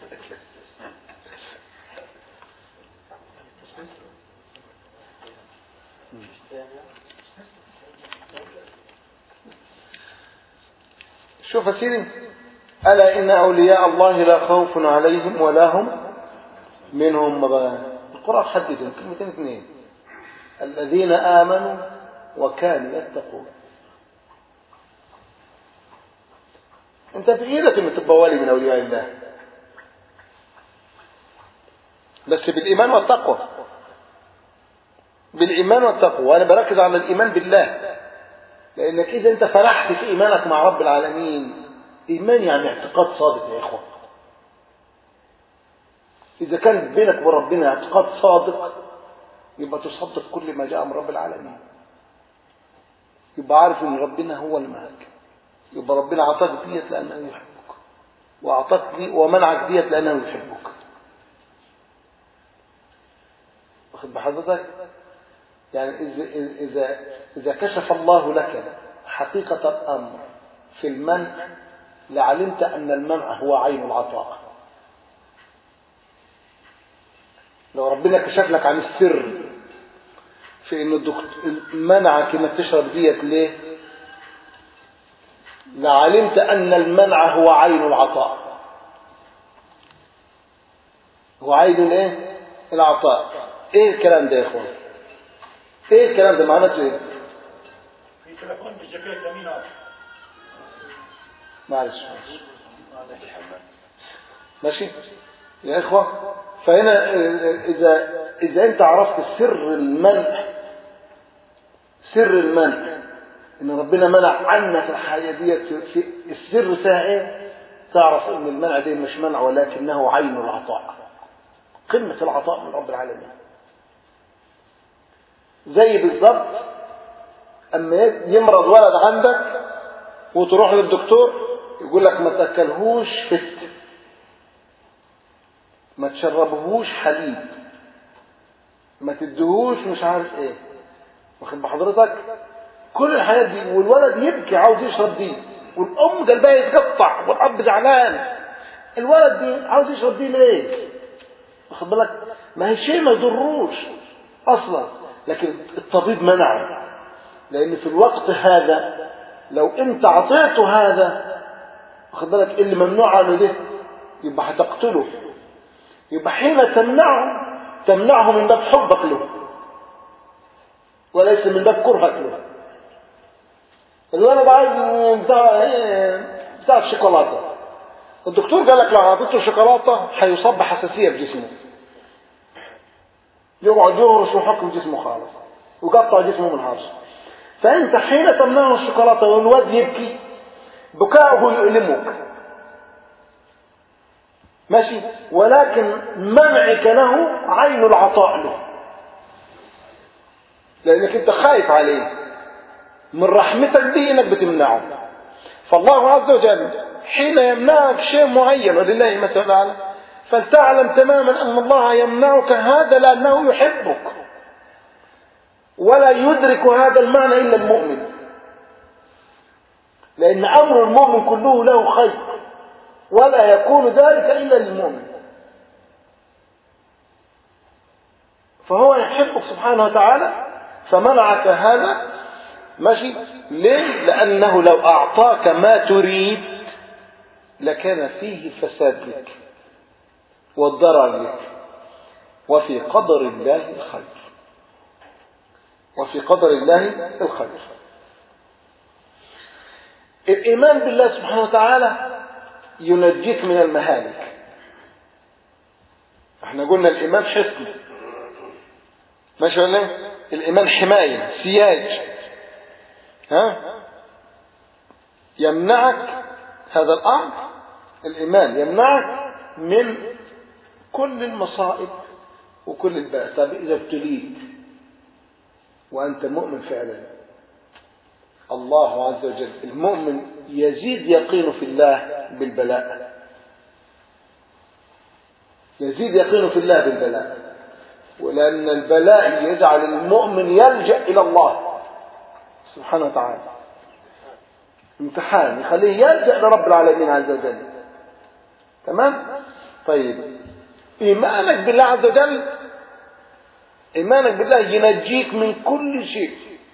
شوف يا سيدي ألا إن أولياء الله لا خوف عليهم ولا هم منهم بقى القرآن حددهم كلمتين اثنين الذين آمنوا وكانوا يتقون انت بإيدك ان تبقى ولي من أولياء الله بس بالإيمان والتقوى بالإيمان والتقوى وأنا بركز على الإيمان بالله لأنك إذا أنت فرحت في إيمانك مع رب العالمين إيمان يعني اعتقاد صادق يا إخوة إذا كان بينك وبين ربنا اعتقاد صادق يبقى تصدق كل ما جاء من رب العالمين يبقى عارف ان ربنا هو اللي معاك يبقى ربنا اعطاك ديت لانه يحبك واعطاك دي ومنعك ديت لانه يحبك واخد بحضرتك يعني اذا اذا اذا كشف الله لك حقيقه الامر في المنع لعلمت ان المنع هو عين العطاء لو ربنا كشف لك عن السر في انه الدكتور منعك انك تشرب ديت ليه لعلمت ان المنع هو عين العطاء هو عين الايه العطاء ايه الكلام ده يا اخوان ايه الكلام ده معناته ايه في تليفون بالجاكيت يمين هذا معلش ماشي يا اخوه فهنا اذا اذا انت عرفت سر المنع سر المنع ان ربنا منع عنك الحاجه ديت في السر فيها ايه تعرف ان المنع ده مش منع ولكنه عين العطاء قمه العطاء من رب العالمين زي بالضبط اما يمرض ولد عندك وتروح للدكتور يقول لك ما تاكلهوش فت ما تشربهوش حليب ما تدهوش مش عارف ايه واخد بحضرتك كل الحاجات دي والولد يبكي عاوز يشرب دي والام قلبها يتقطع والاب زعلان الولد دي عاوز يشرب دي ليه واخد بالك ما هي شيء ما يضروش اصلا لكن الطبيب منعه لان في الوقت هذا لو انت اعطيته هذا واخد بالك اللي ممنوع عنه ده يبقى هتقتله يبقى حين تمنعه تمنعه من باب حبك له وليس من باب كرهك له الولد عايز بتاع بتاع الشوكولاته الدكتور قال لك لو اعطيته شوكولاته هيصاب بحساسيه في جسمه يقعد يهرش ويحكم جسمه خالص ويقطع جسمه من هرش فانت حين تمنعه الشوكولاته والواد يبكي بكاؤه يؤلمك ماشي ولكن منعك له عين العطاء له لانك انت خايف عليه من رحمتك دي انك بتمنعه فالله عز وجل حين يمنعك شيء معين ولله مثل الاعلى فلتعلم تماما ان الله يمنعك هذا لانه يحبك ولا يدرك هذا المعنى الا المؤمن لأن أمر المؤمن كله له خير ولا يكون ذلك إلا للمؤمن فهو يحبك سبحانه وتعالى فمنعك هذا ماشي ليه لأنه لو أعطاك ما تريد لكان فيه فساد لك والضرر لك وفي قدر الله الخير وفي قدر الله الخير الإيمان بالله سبحانه وتعالى ينجيك من المهالك احنا قلنا الإيمان حصن ماشي ولا ايه؟ الإيمان حماية سياج ها يمنعك هذا الأمر الإيمان يمنعك من كل المصائب وكل البأس طب إذا ابتليت وأنت مؤمن فعلا الله عز وجل المؤمن يزيد يقينه في الله بالبلاء يزيد يقينه في الله بالبلاء ولأن البلاء يجعل المؤمن يلجأ إلى الله سبحانه وتعالى امتحان يخليه يلجأ لرب العالمين عز وجل تمام طيب إيمانك بالله عز وجل إيمانك بالله ينجيك من كل شيء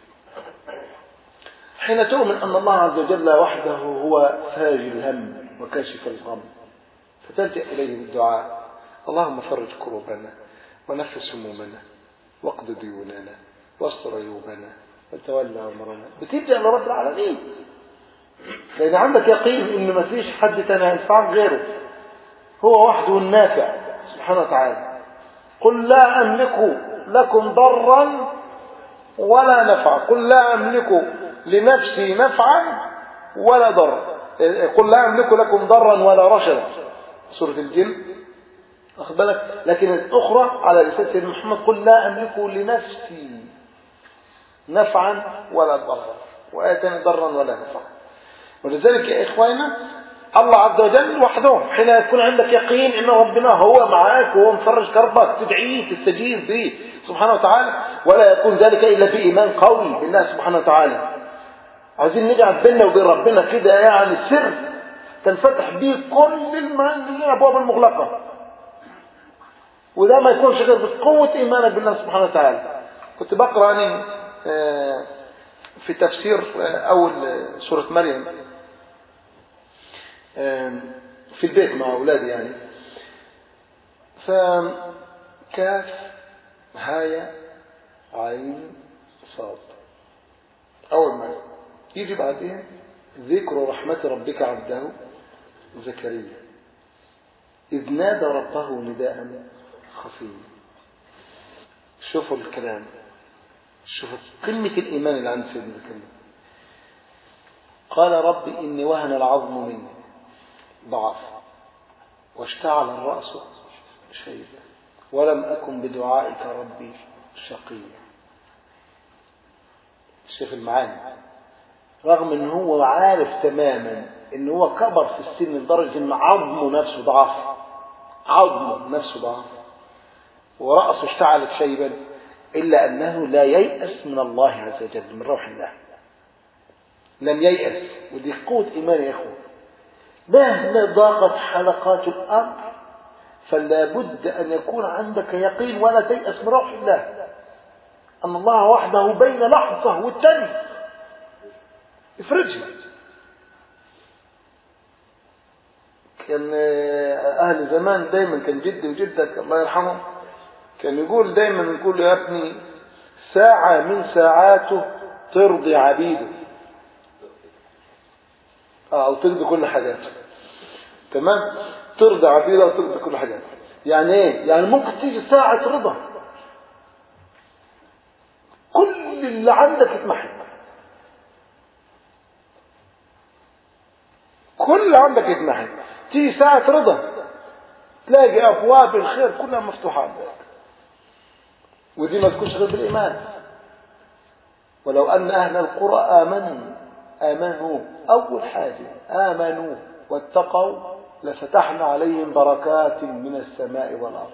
حين تؤمن أن الله عز وجل وحده هو فاج الهم وكاشف الغم فتلجأ إليه بالدعاء اللهم فرج كروبنا ونفس همومنا واقض ديوننا واستر عيوبنا وتولى أمرنا بتلجأ لرب العالمين لأن عندك يقين إن ما فيش حد تاني هينفعك غيره هو وحده النافع سبحانه وتعالى قل لا أملك لكم ضرا ولا نفعا قل لا أملك لنفسي نفعا ولا ضرا قل لا أملك لكم ضرا ولا رشدا سورة الجن أخذ بالك لكن الأخرى على لسان سيدنا محمد قل لا أملك لنفسي نفعا ولا ضرا وآية ضرا ولا نفعا ولذلك يا إخواننا الله عز وجل وحده حين يكون عندك يقين ان ربنا هو معاك وهو مفرج كربك تدعيه تستجيب به سبحانه وتعالى ولا يكون ذلك الا بايمان قوي بالله سبحانه وتعالى عايزين نجعل بيننا وبين ربنا كده يعني سر تنفتح به كل الابواب المغلقه وده ما يكونش غير بقوه ايمانك بالله سبحانه وتعالى كنت بقرا يعني في تفسير اول سوره مريم في البيت مع أولادي يعني فكاف هاية عين صاد أول ما يجي بعدين ذكر رحمة ربك عبده زكريا إذ نادى ربه نداء خفيا شوفوا الكلام شوفوا قمة الإيمان اللي عند سيدنا زكريا قال رب إني وهن العظم مني ضعف واشتعل الرأس شيبا ولم أكن بدعائك ربي شقيا شوف المعاني رغم ان هو عارف تماما ان هو كبر في السن لدرجة ان عظمه نفسه ضعف عظمه نفسه ضعف ورأسه اشتعلت شيبا إلا أنه لا ييأس من الله عز وجل من روح الله لم ييأس ودي قوة إيمان يا إخوة مهما ضاقت حلقات الأمر فلا بد أن يكون عندك يقين ولا تيأس من روح الله أن الله وحده بين لحظة والتانية افرجها كان أهل زمان دايما كان جدي وجدك الله يرحمهم كان يقول دايما يقول يا ابني ساعة من ساعاته ترضي عبيده أو ترضي كل حاجاته تمام ترضي عبيده وترضي كل حاجاته يعني ايه يعني ممكن تيجي ساعة رضا كل اللي عندك يتمحك كل اللي عندك يتمحك تيجي ساعة رضا تلاقي أبواب الخير كلها مفتوحة عندك ودي ما تكونش غير بالإيمان ولو أن أهل القرى آمنوا آمنوا أول حاجة آمنوا واتقوا لفتحنا عليهم بركات من السماء والأرض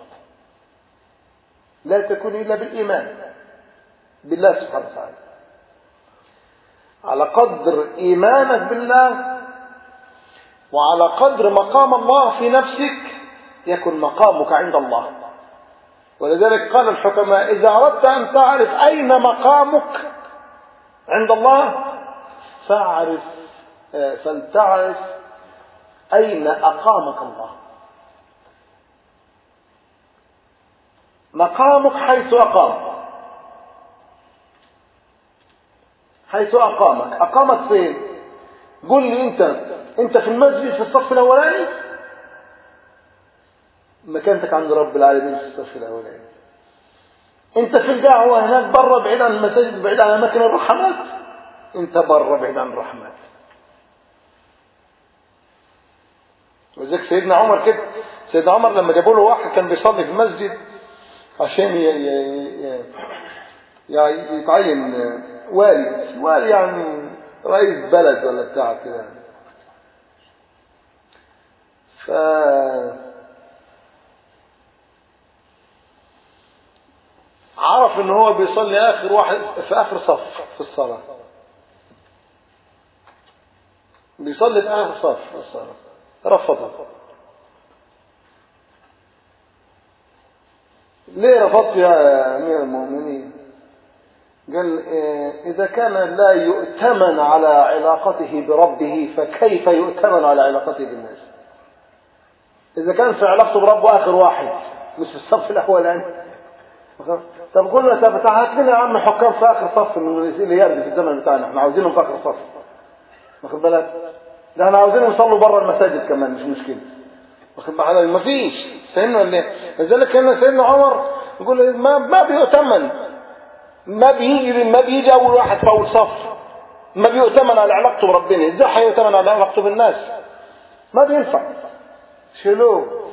لا تكون إلا بالإيمان بالله سبحانه وتعالى على قدر إيمانك بالله وعلى قدر مقام الله في نفسك يكن مقامك عند الله ولذلك قال الحكماء إذا أردت أن تعرف أين مقامك عند الله فاعرف فلتعرف أين أقامك الله مقامك حيث أقام حيث أقامك أقامك فين قل لي أنت أنت في المسجد في الصف الأولاني مكانتك عند رب العالمين في الصف الأولاني أنت في القهوة هناك برا بعيد عن المساجد بعيد عن أماكن الرحمات أنت برا بعيد عن الرحمات وذلك سيدنا عمر كده سيدنا عمر لما جابوا له واحد كان بيصلي في المسجد عشان ي... ي... ي... يتعين والي والي يعني رئيس بلد ولا بتاع كده ف عرف ان هو بيصلي اخر واحد في اخر صف في الصلاة بيصلي في اخر صف في الصلاة رفضه ليه رفضت يا امير المؤمنين قال إذا كان لا يؤتمن على علاقته بربه فكيف يؤتمن على علاقته بالناس إذا كان في علاقته بربه آخر واحد مش في الصف الأولاني طب قلنا طب هات لنا يا عم حكام في آخر صف من اللي يرد في الزمن بتاعنا احنا عاوزينهم في آخر صف واخد بالك ده احنا عاوزينهم يصلوا بره المساجد كمان مش مشكلة واخد بالك ما فيش فهمنا ولا ايه لذلك هنا سيدنا عمر يقول ما ما بيؤتمن ما بيجي ما بيجي اول واحد في اول صف ما بيؤتمن على علاقته بربنا ازاي هيؤتمن على علاقته بالناس ما بينفع شيلوه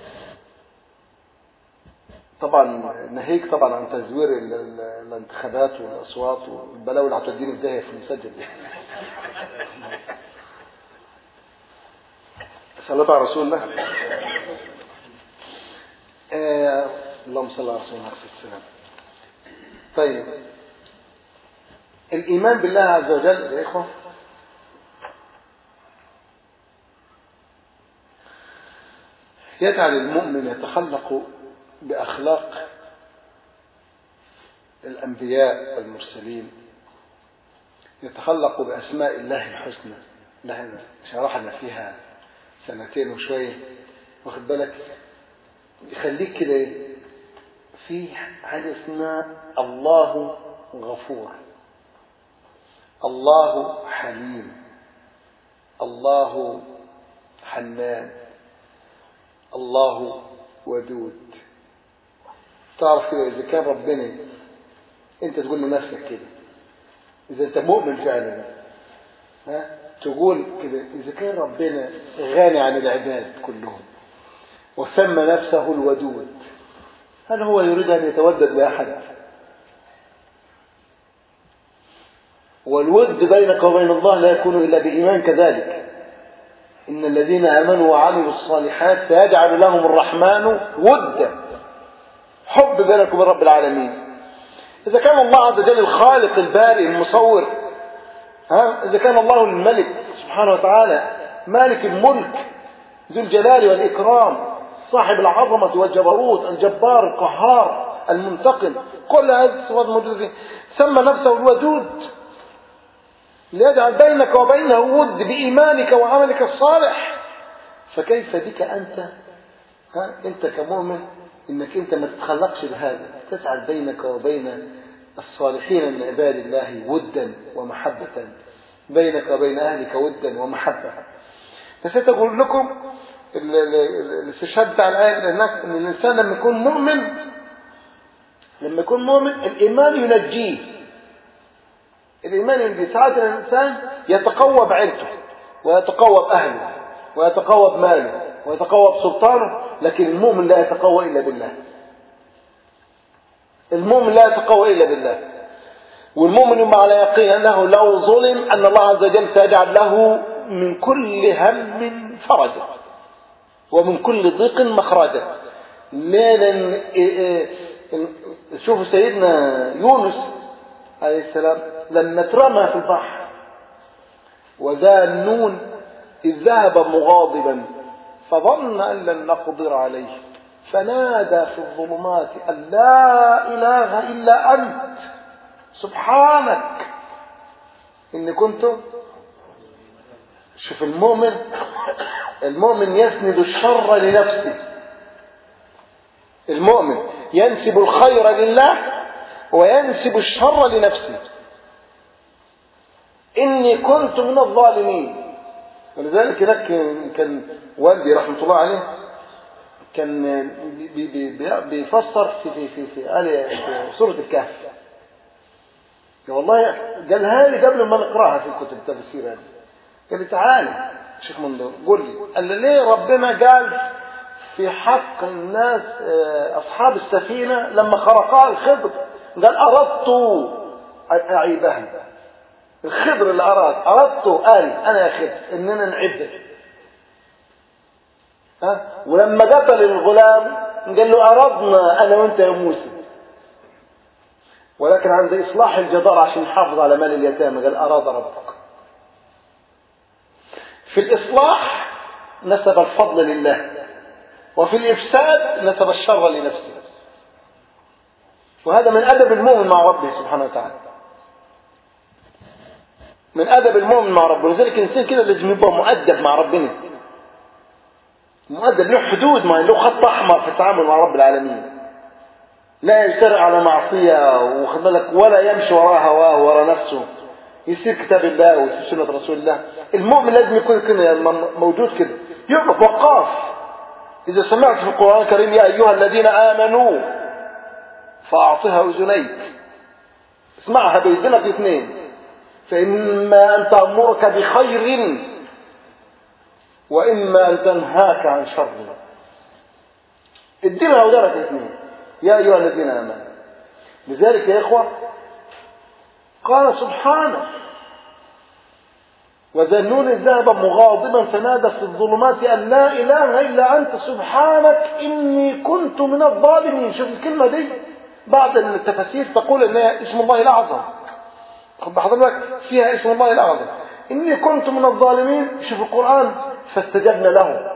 طبعا ناهيك طبعا عن تزوير ال- ال- الانتخابات والاصوات والبلاوي اللي هتوديني في داهيه في المسجل دي صلى على رسول الله آه اللهم صل على رسول الله عليه السلام طيب الإيمان بالله عز وجل يا إخوة يجعل المؤمن يتخلق بأخلاق الأنبياء والمرسلين يتخلق بأسماء الله الحسنى لها شرحنا فيها سنتين وشوية واخد بالك يخليك كده في حاجة اسمها الله غفور الله حليم الله حنان الله ودود تعرف كده إذا كان ربنا أنت تقول لنفسك كده إذا أنت مؤمن فعلا ها تقول كده إذا كان ربنا غني عن العباد كلهم وسمى نفسه الودود هل هو يريد أن يتودد بأحد والود بينك وبين الله لا يكون إلا بإيمان كذلك إن الذين آمنوا وعملوا الصالحات سيجعل لهم الرحمن ودا حب بينك وبين رب العالمين إذا كان الله عز وجل الخالق البارئ المصور ها إذا كان الله الملك سبحانه وتعالى مالك الملك ذو الجلال والإكرام صاحب العظمة والجبروت الجبار القهار المنتقم كل هذه الصفات موجودة فيه سمى نفسه الودود ليجعل بينك وبينه ود بإيمانك وعملك الصالح فكيف بك أنت ها أنت كمؤمن إنك أنت ما تتخلقش بهذا تسعى بينك وبين الصالحين من عباد الله ودا ومحبة بينك وبين أهلك ودا ومحبة نسيت أقول لكم الاستشهاد بتاع الآية اللي هناك إن الإنسان لما يكون مؤمن لما يكون مؤمن الإيمان ينجيه الإيمان ينجيه ساعات الإنسان يتقوى بعيلته ويتقوى بأهله ويتقوى بماله ويتقوى بسلطانه لكن المؤمن لا يتقوى إلا بالله المؤمن لا يتقوى إلا بالله والمؤمن مع على يقين أنه لو ظلم أن الله عز وجل سيجعل له من كل هم فرجا ومن كل ضيق مخرجا لأن شوفوا سيدنا يونس عليه السلام لما اترمى في البحر وذا النون إذ ذهب مغاضبا فظن أن لن نقدر عليه فنادى في الظلمات أن لا إله إلا أنت سبحانك إني كنت شوف المؤمن المؤمن يسند الشر لنفسه المؤمن ينسب الخير لله وينسب الشر لنفسه إني كنت من الظالمين ولذلك هناك كان والدي رحمة الله عليه كان بي بي بيفسر في في في في, آل في سورة الكهف والله قالها لي قبل ما نقراها في الكتب التفسير هذه قال لي تعالى شيخ منظور قول لي قال لي ليه ربنا قال في حق الناس أصحاب السفينة لما خرقها الخضر قال أردت أن أعيبها الخضر اللي أراد أردت قال أنا يا خضر إننا نعبه ها ولما قتل الغلام قال له أردنا أنا وأنت يا موسى ولكن عند إصلاح الجدار عشان يحافظ على مال اليتامى قال أراد ربك في الإصلاح نسب الفضل لله وفي الإفساد نسب الشر لنفسه وهذا من أدب المؤمن مع ربه سبحانه وتعالى من أدب المؤمن مع ربه لذلك الإنسان كده لازم يبقى مؤدب مع ربنا مؤدب له حدود ما له خط أحمر في التعامل مع رب العالمين لا يجترئ على معصية وخد بالك ولا يمشي وراء هواه وراء نفسه يسير كتاب الله ويسير سنة رسول الله المؤمن لازم يكون كده موجود كده يقف وقاف إذا سمعت في القرآن الكريم يا أيها الذين آمنوا فأعطها أذنيك اسمعها بإذنك اثنين فإما أن تأمرك بخير وإما أن تنهاك عن شر ادينا ودارك اثنين يا أيها الذين آمنوا لذلك يا إخوة قال سبحانه وذنون ذهب مغاضبا فنادى في الظلمات أن لا إله إلا أنت سبحانك إني كنت من الظالمين شوف الكلمة دي بعض التفاسير تقول إنها اسم الله الأعظم خد بحضرتك فيها اسم الله الأعظم إني كنت من الظالمين شوف القرآن فاستجبنا له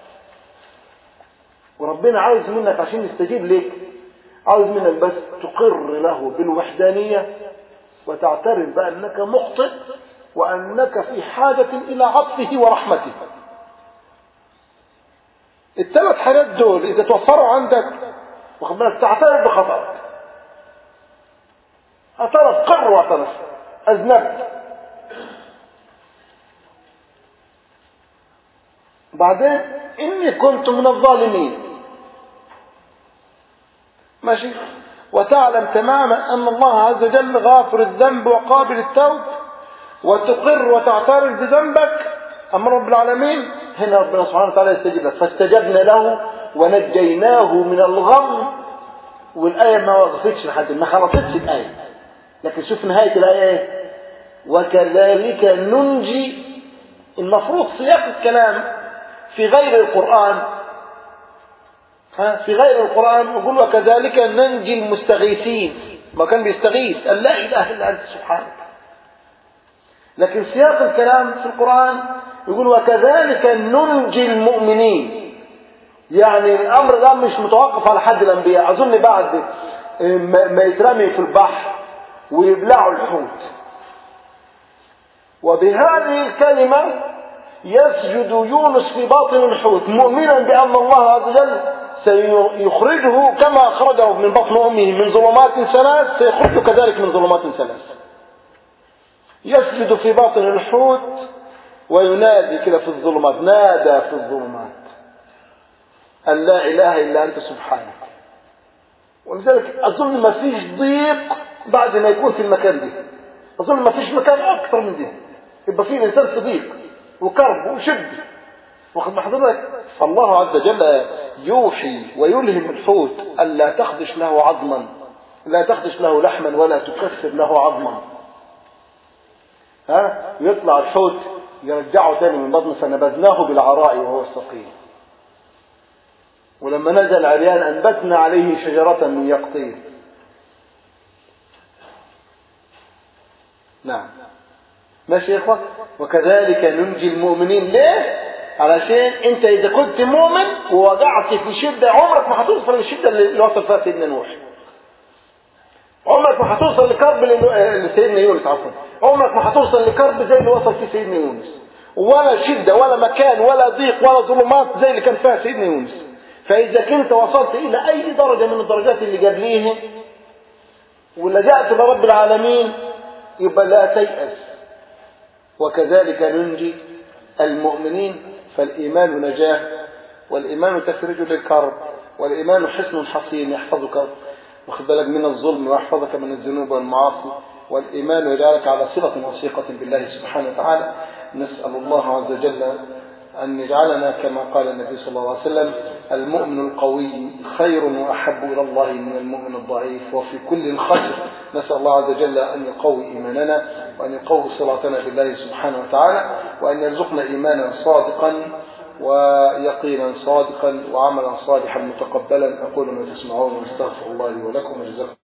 وربنا عاوز منك عشان يستجيب لك عاوز منك بس تقر له بالوحدانية وتعترف بأنك مخطئ وأنك في حاجة إلى عطفه ورحمته الثلاث حاجات دول إذا توفروا عندك واخد بالك تعترف بخطأك اعترف قر واعترف أذنبت بعدين إني كنت من الظالمين ماشي وتعلم تماما أن الله عز وجل غافر الذنب وقابل التوب وتقر وتعترف بذنبك أما رب العالمين هنا ربنا سبحانه وتعالى يستجيب لك فاستجبنا له ونجيناه من الغم والآية ما وقفتش لحد ما خلصتش الآية لكن شوف نهاية الآية ايه وكذلك ننجي المفروض سياق الكلام في غير القرآن ها في غير القرآن يقول وكذلك ننجي المستغيثين ما كان بيستغيث أن لا إله إلا أنت سبحانك لكن سياق الكلام في القرآن يقول وكذلك ننجي المؤمنين يعني الأمر ده مش متوقف على حد الأنبياء أظن بعد ما يترمي في البحر ويبلعوا الحوت وبهذه الكلمة يسجد يونس في باطن الحوت مؤمنا بأن الله عز وجل سيخرجه كما أخرجه من بطن أمه من ظلمات ثلاث سيخرجه كذلك من ظلمات ثلاث يسجد في باطن الحوت وينادي كده في الظلمات نادى في الظلمات أن لا إله إلا أنت سبحانك ولذلك أظن ما فيش ضيق بعد ما يكون في المكان ده أظن ما فيش مكان أكثر من ده يبقى فيه الإنسان في ضيق وكرب وشد واخد حضرتك فالله عز وجل يوحي ويلهم الحوت ألا تخدش له عظما لا تخدش له لحما ولا تكسر له عظما ها يطلع الحوت يرجعه تاني من بطن فنبذناه بالعراء وهو السقيم ولما نزل عريان أنبتنا عليه شجرة من يقطين نعم ماشي يا اخوة وكذلك ننجي المؤمنين ليه علشان انت اذا كنت مؤمن ووقعت في شدة عمرك ما هتوصل للشدة اللي وصل فيها سيدنا نوح عمرك ما هتوصل لكرب اللي سيدنا يونس عفوا عمرك ما هتوصل لكرب زي اللي وصل فيه سيدنا يونس ولا شدة ولا مكان ولا ضيق ولا ظلمات زي اللي كان فيها سيدنا يونس فإذا كنت وصلت إلى أي درجة من الدرجات اللي قبليها ولجأت لرب العالمين يبقى لا تيأس وكذلك ننجي المؤمنين فالإيمان نجاة والإيمان تفرج للكرب والإيمان حسن حصين يحفظك واخد بالك من الظلم ويحفظك من الذنوب والمعاصي والإيمان يجعلك على صلة وثيقة بالله سبحانه وتعالى نسأل الله عز وجل أن يجعلنا كما قال النبي صلى الله عليه وسلم المؤمن القوي خير وأحب إلى الله من المؤمن الضعيف وفي كل خير نسأل الله عز وجل أن يقوي إيماننا وأن يقوي صلاتنا بالله سبحانه وتعالى وأن يرزقنا إيمانا صادقا ويقينا صادقا وعملا صالحا متقبلا أقول ما تسمعون واستغفر الله لي ولكم وجزاكم